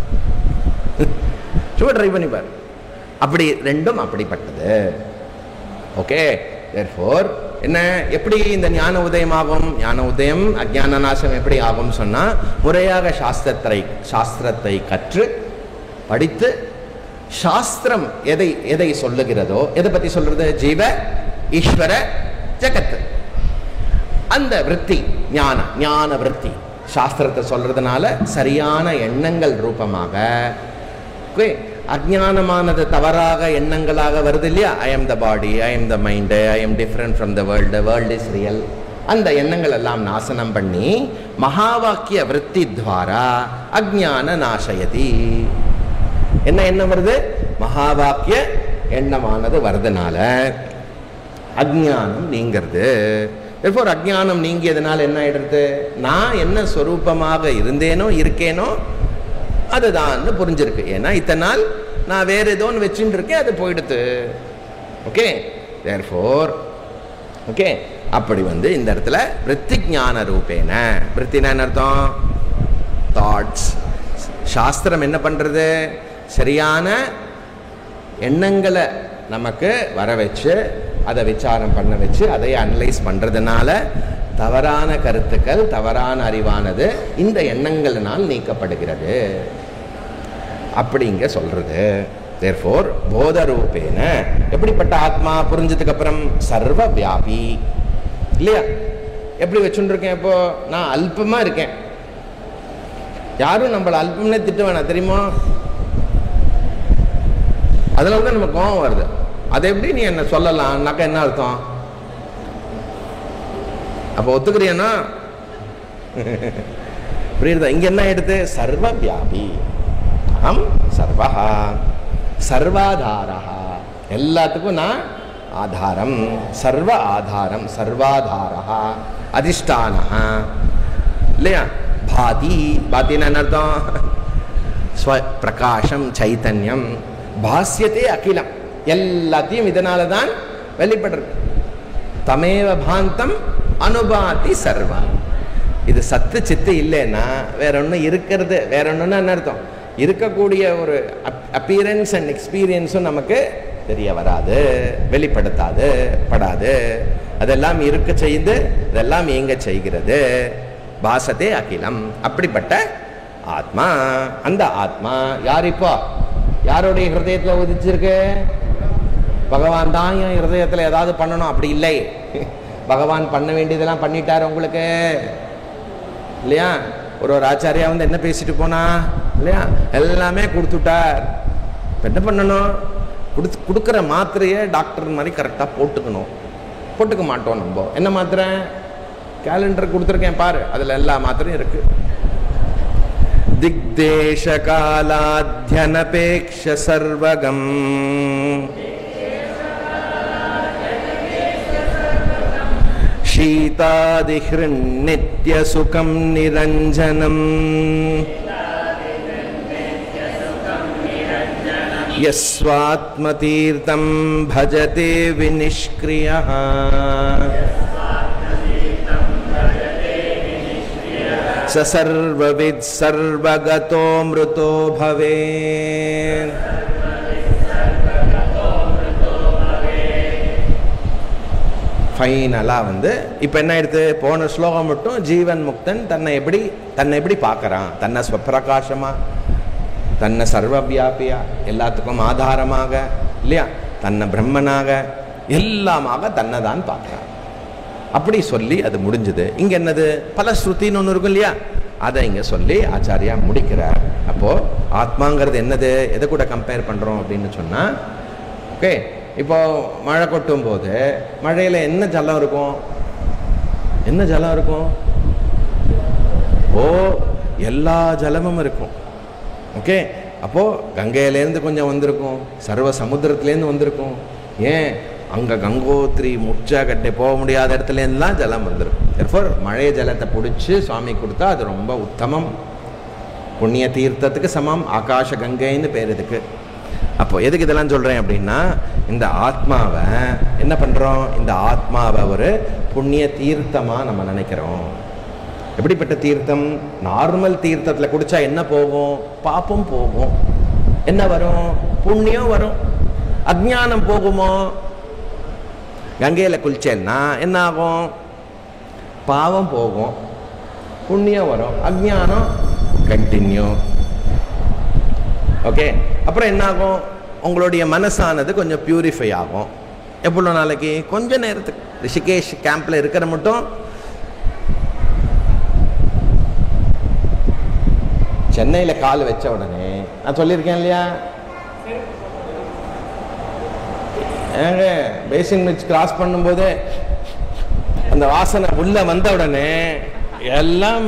சும்மா ட்ரை பண்ணி பாரு அப்படி ரெண்டும் அப்படிப்பட்டது ஓகே therefore என்ன எப்படி இந்த ஞான உதயம் ஆகும் ஞான உதயம் அஜ்ஞான நாசம் எப்படி ஆகும் சொன்னா முறையாக சாஸ்திரத்தை சாஸ்திரத்தை கற்று படித்து சாஸ்திரம் எதை எதை சொல்லுகிறதோ எதை பத்தி சொல்றது ஜீவ ஈஸ்வர ஜகத் அந்த விருத்தி ஞான ஞான விருத்தி சாஸ்திரத்தை சொல்றதுனால சரியான எண்ணங்கள் ரூபமாக okay, அஜ்ஞானமானது தவறாக எண்ணங்களாக வருது இல்லையா I am the body I am the mind I am different from the world world is real அந்த எண்ணங்கள் எல்லாம் நாசனம் பண்ணி மகாவாக்கிய விருத்தி துவாரா அஜ்ஞான நாசயதி என்ன எண்ணம் வருது மகாவாக்கிய எண்ணமானது வருதுனால அஜ்ஞானம் நீங்கிறது therefore அஜ்ஞானம் நீங்கியதுனால என்ன ஆயிடுறது நான் என்ன ஸ்வரூபமாக இருந்தேனோ இருக்கேனோ அதுதான்னு புரிஞ்சிருக்கு ஏன்னா இத்தனை நாள் நான் வேற ஏதோ ஒன்று வச்சுட்டு இருக்கேன் அது போயிடுது ஓகே தேர்ஃபோர் ஓகே அப்படி வந்து இந்த இடத்துல விற்த்திஞான ரூபேன விற்த்தினா என்ன அர்த்தம் தாட்ஸ் சாஸ்திரம் என்ன பண்றது சரியான எண்ணங்களை நமக்கு வர வச்சு அதை விசாரம் பண்ண வச்சு அதை அனலைஸ் பண்ணுறதுனால தவறான கருத்துக்கள் தவறான அறிவானது இந்த எண்ணங்களினால் நீக்கப்படுகிறது அப்படிங்க சொல்றது தேர்ஃபோர் போத ரூபேன எப்படிப்பட்ட ஆத்மா புரிஞ்சதுக்கு அப்புறம் சர்வ வியாபி இல்லையா எப்படி வச்சுருக்கேன் இப்போ நான் அல்பமா இருக்கேன் யாரும் நம்மளை அல்பம்னே திட்ட வேணாம் தெரியுமா அதில் தான் நமக்கு கோபம் வருது அதை எப்படி நீ என்ன சொல்லலாம்னாக்கா என்ன அர்த்தம் அப்போ ஒத்துக்கிறியன்னா புரியுதா இங்க என்ன எடுத்து சர்வ வியாபி அகம் சர்வா சர்வாதாரா எல்லாத்துக்கும் நான் ஆதாரம் சர்வ ஆதாரம் சர்வாதாரா அதிஷ்டானா இல்லையா பாதி பாத்தின்னு என்ன அர்த்தம் ஸ்வ பிரகாசம் சைத்தன்யம் பாஸ்யத்தே அகிலம் எல்லாத்தையும் இதனால தான் வெளிப்படுறது தமேவ பாந்தம் அனுபாதி சர்வா இது சத்து சித்து இல்லைன்னா வேற ஒன்றும் இருக்கிறது வேற ஒன்றுன்னா என்ன அர்த்தம் இருக்கக்கூடிய ஒரு அப்பியரன்ஸ் அண்ட் எக்ஸ்பீரியன்ஸும் நமக்கு தெரிய வராது வெளிப்படுத்தாது படாது அதெல்லாம் இருக்க செய்து இதெல்லாம் இயங்க செய்கிறது பாசத்தே அகிலம் அப்படிப்பட்ட ஆத்மா அந்த ஆத்மா யார் இப்போ யாருடைய ஹிருதயத்தில் உதிச்சிருக்கு பகவான் தான் என் ஹிருதயத்தில் ஏதாவது பண்ணணும் அப்படி இல்லை பகவான் பண்ண வேண்டியதெல்லாம் பண்ணிட்டார் உங்களுக்கு இல்லையா ஒரு ஒரு ஆச்சாரியா வந்து என்ன பேசிட்டு போனா இல்லையா எல்லாமே கொடுத்துட்டார் இப்போ என்ன பண்ணணும் கொடுத்து கொடுக்குற மாத்திரையை டாக்டர் மாதிரி கரெக்டாக போட்டுக்கணும் போட்டுக்க மாட்டோம் நம்ம என்ன மாத்திரை கேலண்டர் கொடுத்துருக்கேன் பாரு அதில் எல்லா மாத்திரையும் இருக்கு दिग्देशकालाध्यनपेक्ष सर्वगम् शीतादिहृन्नित्यसुखं निरञ्जनम् यस्वात्मतीर्थं भजते विनिष्क्रियः स सर्ववित् सर्वगतो मृतो भवेत् ஃபைனலாக வந்து இப்போ என்ன ஆயிடுது போன ஸ்லோகம் மட்டும் ஜீவன் முக்தன் தன்னை எப்படி தன்னை எப்படி பார்க்கறான் தன்னை ஸ்வப்பிரகாசமாக தன்னை சர்வ வியாபியா எல்லாத்துக்கும் ஆதாரமாக இல்லையா தன்னை பிரம்மனாக எல்லாமாக தன்னை தான் பார்க்குறான் அப்படி சொல்லி அது முடிஞ்சது இங்க என்னது பல ஸ்ருதின்னு ஒன்று இருக்கும் இல்லையா அதை இங்க சொல்லி ஆச்சாரியா முடிக்கிறார் அப்போ ஆத்மாங்கிறது என்னது எதை கூட கம்பேர் பண்றோம் அப்படின்னு சொன்னா ஓகே இப்போ மழை கொட்டும் போது மழையில் என்ன ஜலம் இருக்கும் என்ன ஜலம் இருக்கும் ஓ எல்லா ஜலமும் இருக்கும் ஓகே அப்போது கங்கையிலேருந்து கொஞ்சம் வந்திருக்கும் சர்வ சமுத்திரத்துலேருந்து வந்திருக்கும் ஏன் அங்கே கங்கோத்ரி முச்சாக்கட்டை போக முடியாத இடத்துலேருந்துலாம் ஜலம் வந்திருக்கும் therefore மழை ஜலத்தை பிடிச்சி சுவாமி கொடுத்தா அது ரொம்ப உத்தமம் புண்ணிய தீர்த்தத்துக்கு சமம் ஆகாஷ கங்கைன்னு பேர் இதுக்கு அப்போ எதுக்கு இதெல்லாம் சொல்கிறேன் அப்படின்னா இந்த ஆத்மாவை என்ன பண்ணுறோம் இந்த ஆத்மாவை ஒரு புண்ணிய தீர்த்தமாக நம்ம நினைக்கிறோம் எப்படிப்பட்ட தீர்த்தம் நார்மல் தீர்த்தத்தில் குடிச்சா என்ன போகும் பாப்பம் போகும் என்ன வரும் புண்ணியம் வரும் அஜ்ஞானம் போகுமோ கங்கையில் குளிச்சேன்னா என்ன ஆகும் பாவம் போகும் புண்ணியம் வரும் அஜ்ஞானம் கண்டினியூ ஓகே அப்புறம் என்ன ஆகும் உங்களுடைய மனசானது கொஞ்சம் பியூரிஃபை ஆகும் எவ்வளோ நாளைக்கு கொஞ்ச நேரத்துக்கு ரிஷிகேஷ் கேம்பில் இருக்கிற மட்டும் சென்னையில் கால் வச்ச உடனே நான் சொல்லியிருக்கேன் இல்லையா ஏங்க பேசின் மிச் கிராஸ் பண்ணும்போது அந்த வாசனை உள்ள வந்த உடனே எல்லாம்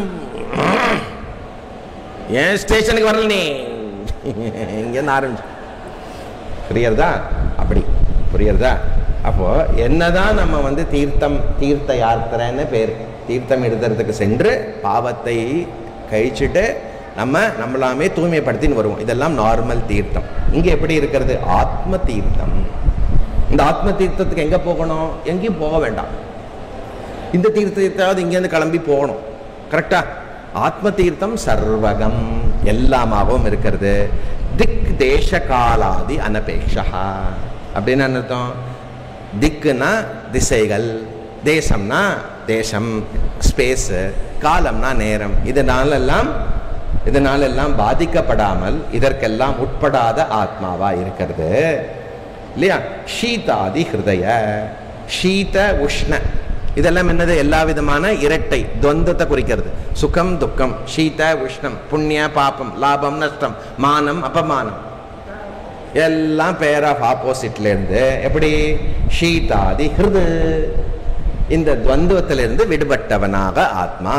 ஏன் ஸ்டேஷனுக்கு வரல நீ இங்கேருந்து ஆரம்பிச்சு புரியுறதா அப்படி புரியுறதா அப்போ என்னதான் நம்ம வந்து தீர்த்தம் தீர்த்த யாத்திரைன்னு பேர் தீர்த்தம் எடுத்துறதுக்கு சென்று பாவத்தை கழிச்சுட்டு நம்ம நம்மளாமே தூய்மைப்படுத்தின்னு வருவோம் இதெல்லாம் நார்மல் தீர்த்தம் இங்க எப்படி இருக்கிறது ஆத்ம தீர்த்தம் இந்த ஆத்ம தீர்த்தத்துக்கு எங்க போகணும் எங்கேயும் போக வேண்டாம் இந்த தீர்த்தத்தாவது இங்கேருந்து கிளம்பி போகணும் கரெக்டா ஆத்ம தீர்த்தம் சர்வகம் எல்லாமாகவும் இருக்கிறது திக் தேச காலாதி அனபேக்ஷா அப்படின்னு என்ன அர்த்தம் திக்குனா திசைகள் தேசம்னா தேசம் ஸ்பேஸு காலம்னா நேரம் இதனாலெல்லாம் இதனாலெல்லாம் பாதிக்கப்படாமல் இதற்கெல்லாம் உட்படாத ஆத்மாவா இருக்கிறது இல்லையா ஷீதாதி ஹிருதய ஷீத உஷ்ண இதெல்லாம் என்னது எல்லா விதமான இரட்டை துவந்தத்தை குறிக்கிறது சுகம் துக்கம் ஷீத உஷ்ணம் புண்ணிய பாபம் லாபம் நஷ்டம் மானம் அபமானம் எல்லாம் பேர் ஆஃப் ஆப்போசிட்ல இருந்து எப்படி ஷீதாதி ஹிருது இந்த துவந்துவத்திலிருந்து விடுபட்டவனாக ஆத்மா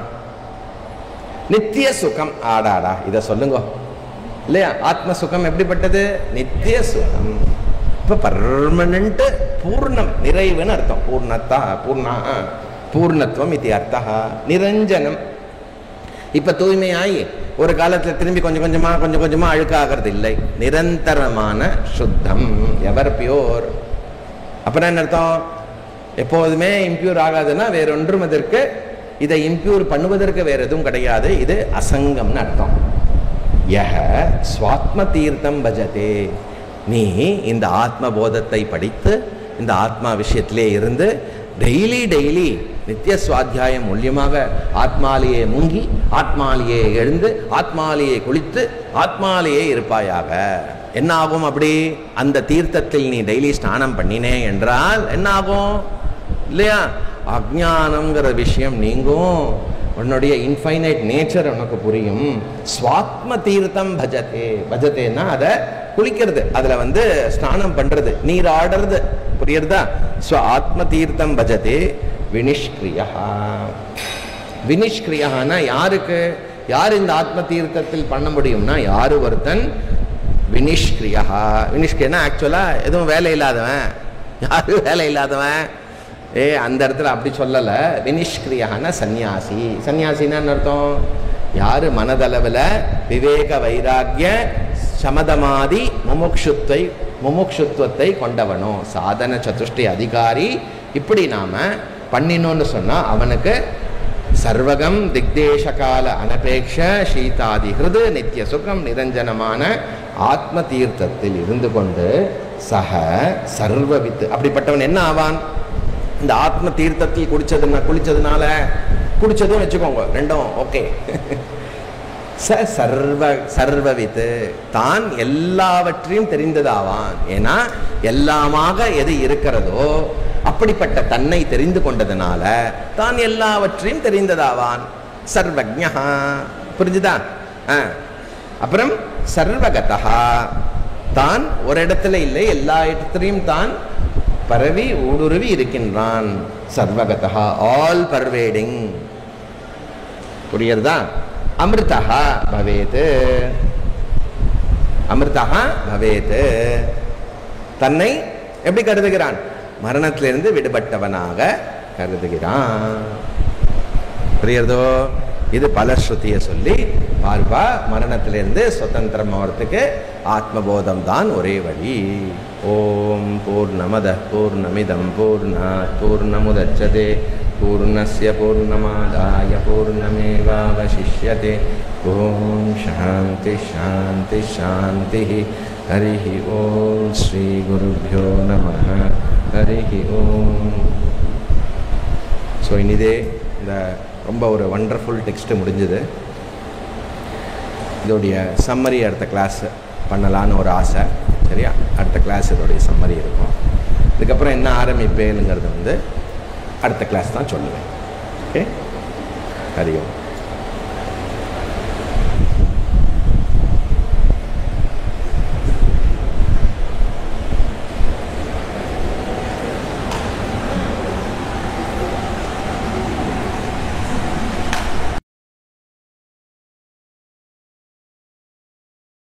நித்திய சுகம் ஆடாடா இதை சொல்லுங்க இல்லையா ஆத்ம சுகம் எப்படிப்பட்டது நித்திய சுகம் இப்போ பர்மனண்ட் பூர்ணம் நிறைவுன்னு அர்த்தம் பூர்ணத்தா பூர்ணா பூர்ணத்துவம் இது அர்த்தா நிரஞ்சனம் இப்போ தூய்மையாகி ஒரு காலத்தில் திரும்பி கொஞ்சம் கொஞ்சமாக கொஞ்சம் கொஞ்சமாக அழுக்காகிறது இல்லை நிரந்தரமான சுத்தம் எவர் பியோர் அப்புறம் என்ன அர்த்தம் எப்போதுமே இம்ப்யூர் ஆகாதுன்னா வேறொன்றும் அதற்கு இதை இம்ப்யூர் பண்ணுவதற்கு வேற எதுவும் கிடையாது இது அசங்கம்னு அர்த்தம் யஹ ஸ்வாத்ம தீர்த்தம் பஜதே நீ இந்த ஆத்ம போதத்தை படித்து இந்த ஆத்மா விஷயத்திலே இருந்து டெய்லி டெய்லி நித்திய சுவாத்தியாயம் மூலியமாக ஆத்மாலேயே முங்கி ஆத்மாலேயே எழுந்து ஆத்மாலேயே குளித்து ஆத்மாலேயே இருப்பாயாக என்ன ஆகும் அப்படி அந்த தீர்த்தத்தில் நீ டெய்லி ஸ்நானம் பண்ணினே என்றால் என்ன ஆகும் இல்லையா அஜ்ஞானம்ங்கிற விஷயம் நீங்கும் உன்னுடைய இன்ஃபைனைட் நேச்சர் உனக்கு புரியும் ஸ்வாத்ம தீர்த்தம் பஜதே பஜதேன்னா அதை குளிக்கிறது அதில் வந்து ஸ்நானம் பண்ணுறது நீர் ஆடுறது புரியுறதா ஸ்வ ஆத்ம தீர்த்தம் பஜதே வினிஷ்கிரியா வினிஷ்கிரியானா யாருக்கு யார் இந்த ஆத்ம தீர்த்தத்தில் பண்ண முடியும்னா யாரு ஒருத்தன் வினிஷ்கிரியா வினிஷ்கிரியனா ஆக்சுவலாக எதுவும் வேலை இல்லாதவன் யாரு வேலை இல்லாதவன் ஏ அந்த இடத்துல அப்படி சொல்லலை வினிஷ்கிரியான சந்நியாசி சந்நியாசின்னா என்ன அர்த்தம் யார் மனதளவில் விவேக வைராக்கிய சமதமாதி முமுக்ஷுத்தை முமுக்ஷுத்துவத்தை கொண்டவனோ சாதன சதுஷ்டி அதிகாரி இப்படி நாம பண்ணினோன்னு சொன்னால் அவனுக்கு சர்வகம் திக்தேச கால அனபேக்ஷ சீதாதி ஹிருது நித்திய சுகம் நிரஞ்சனமான ஆத்ம தீர்த்தத்தில் இருந்து கொண்டு சக சர்வவித்து அப்படிப்பட்டவன் என்ன ஆவான் இந்த ஆத்ம தீர்த்தத்தில் குடிச்சதுன்னா குளிச்சதுனால குடிச்சதும் வச்சுக்கோங்க ரெண்டும் ஓகே ச சர்வ சர்வவித்து தான் எல்லாவற்றையும் தெரிந்ததாவான் ஏன்னா எல்லாமாக எது இருக்கிறதோ அப்படிப்பட்ட தன்னை தெரிந்து கொண்டதுனால தான் எல்லாவற்றையும் தெரிந்ததாவான் சர்வஜா புரிஞ்சுதா ஆ. அப்புறம் சர்வகதா தான் ஒரு இடத்துல இல்லை எல்லா இடத்துலையும் தான் பரவி ஊடுருவி இருக்கின்றான் சர்வகதா ஆல் பர்வேடிங் புரியுறதா அமிர்தா பவேத் அமிர்தா பவேத் தன்னை எப்படி கருதுகிறான் மரணத்திலிருந்து விடுபட்டவனாக கருதுகிறான் புரியுறதோ இது பல ஸ்ருதியை சொல்லி பார்ப்பா மரணத்திலிருந்து சுதந்திரம் ஆகிறதுக்கு ஆத்மபோதம் தான் ஒரே வழி ஓம் பூர்ணமத பூர்ணமிதம் பூர்ணாத் பூர்ணமுதச்சதே பூர்ணஸ்ய பூர்ணமாதாய பூர்ணமேவாவசிஷ்யதே ஓம் சாந்தி சாந்தி சாந்தி ஹரி ஓம் ஸ்ரீ குருभ्यो நம ஹரி ஓம் ஸோ இனிதே இந்த ரொம்ப ஒரு வண்டர்ஃபுல் டெக்ஸ்ட்டு முடிஞ்சது இதோடைய சம்மரி அடுத்த கிளாஸ் பண்ணலான்னு ஒரு ஆசை சரியா அடுத்த கிளாஸ் இதோடைய சம்மரி இருக்கும் இதுக்கப்புறம் என்ன ஆரம்பிப்பேனுங்கிறது வந்து அடுத்த கிளாஸ் தான் சொல்லுவேன் ஓகே ஹரி ஓம்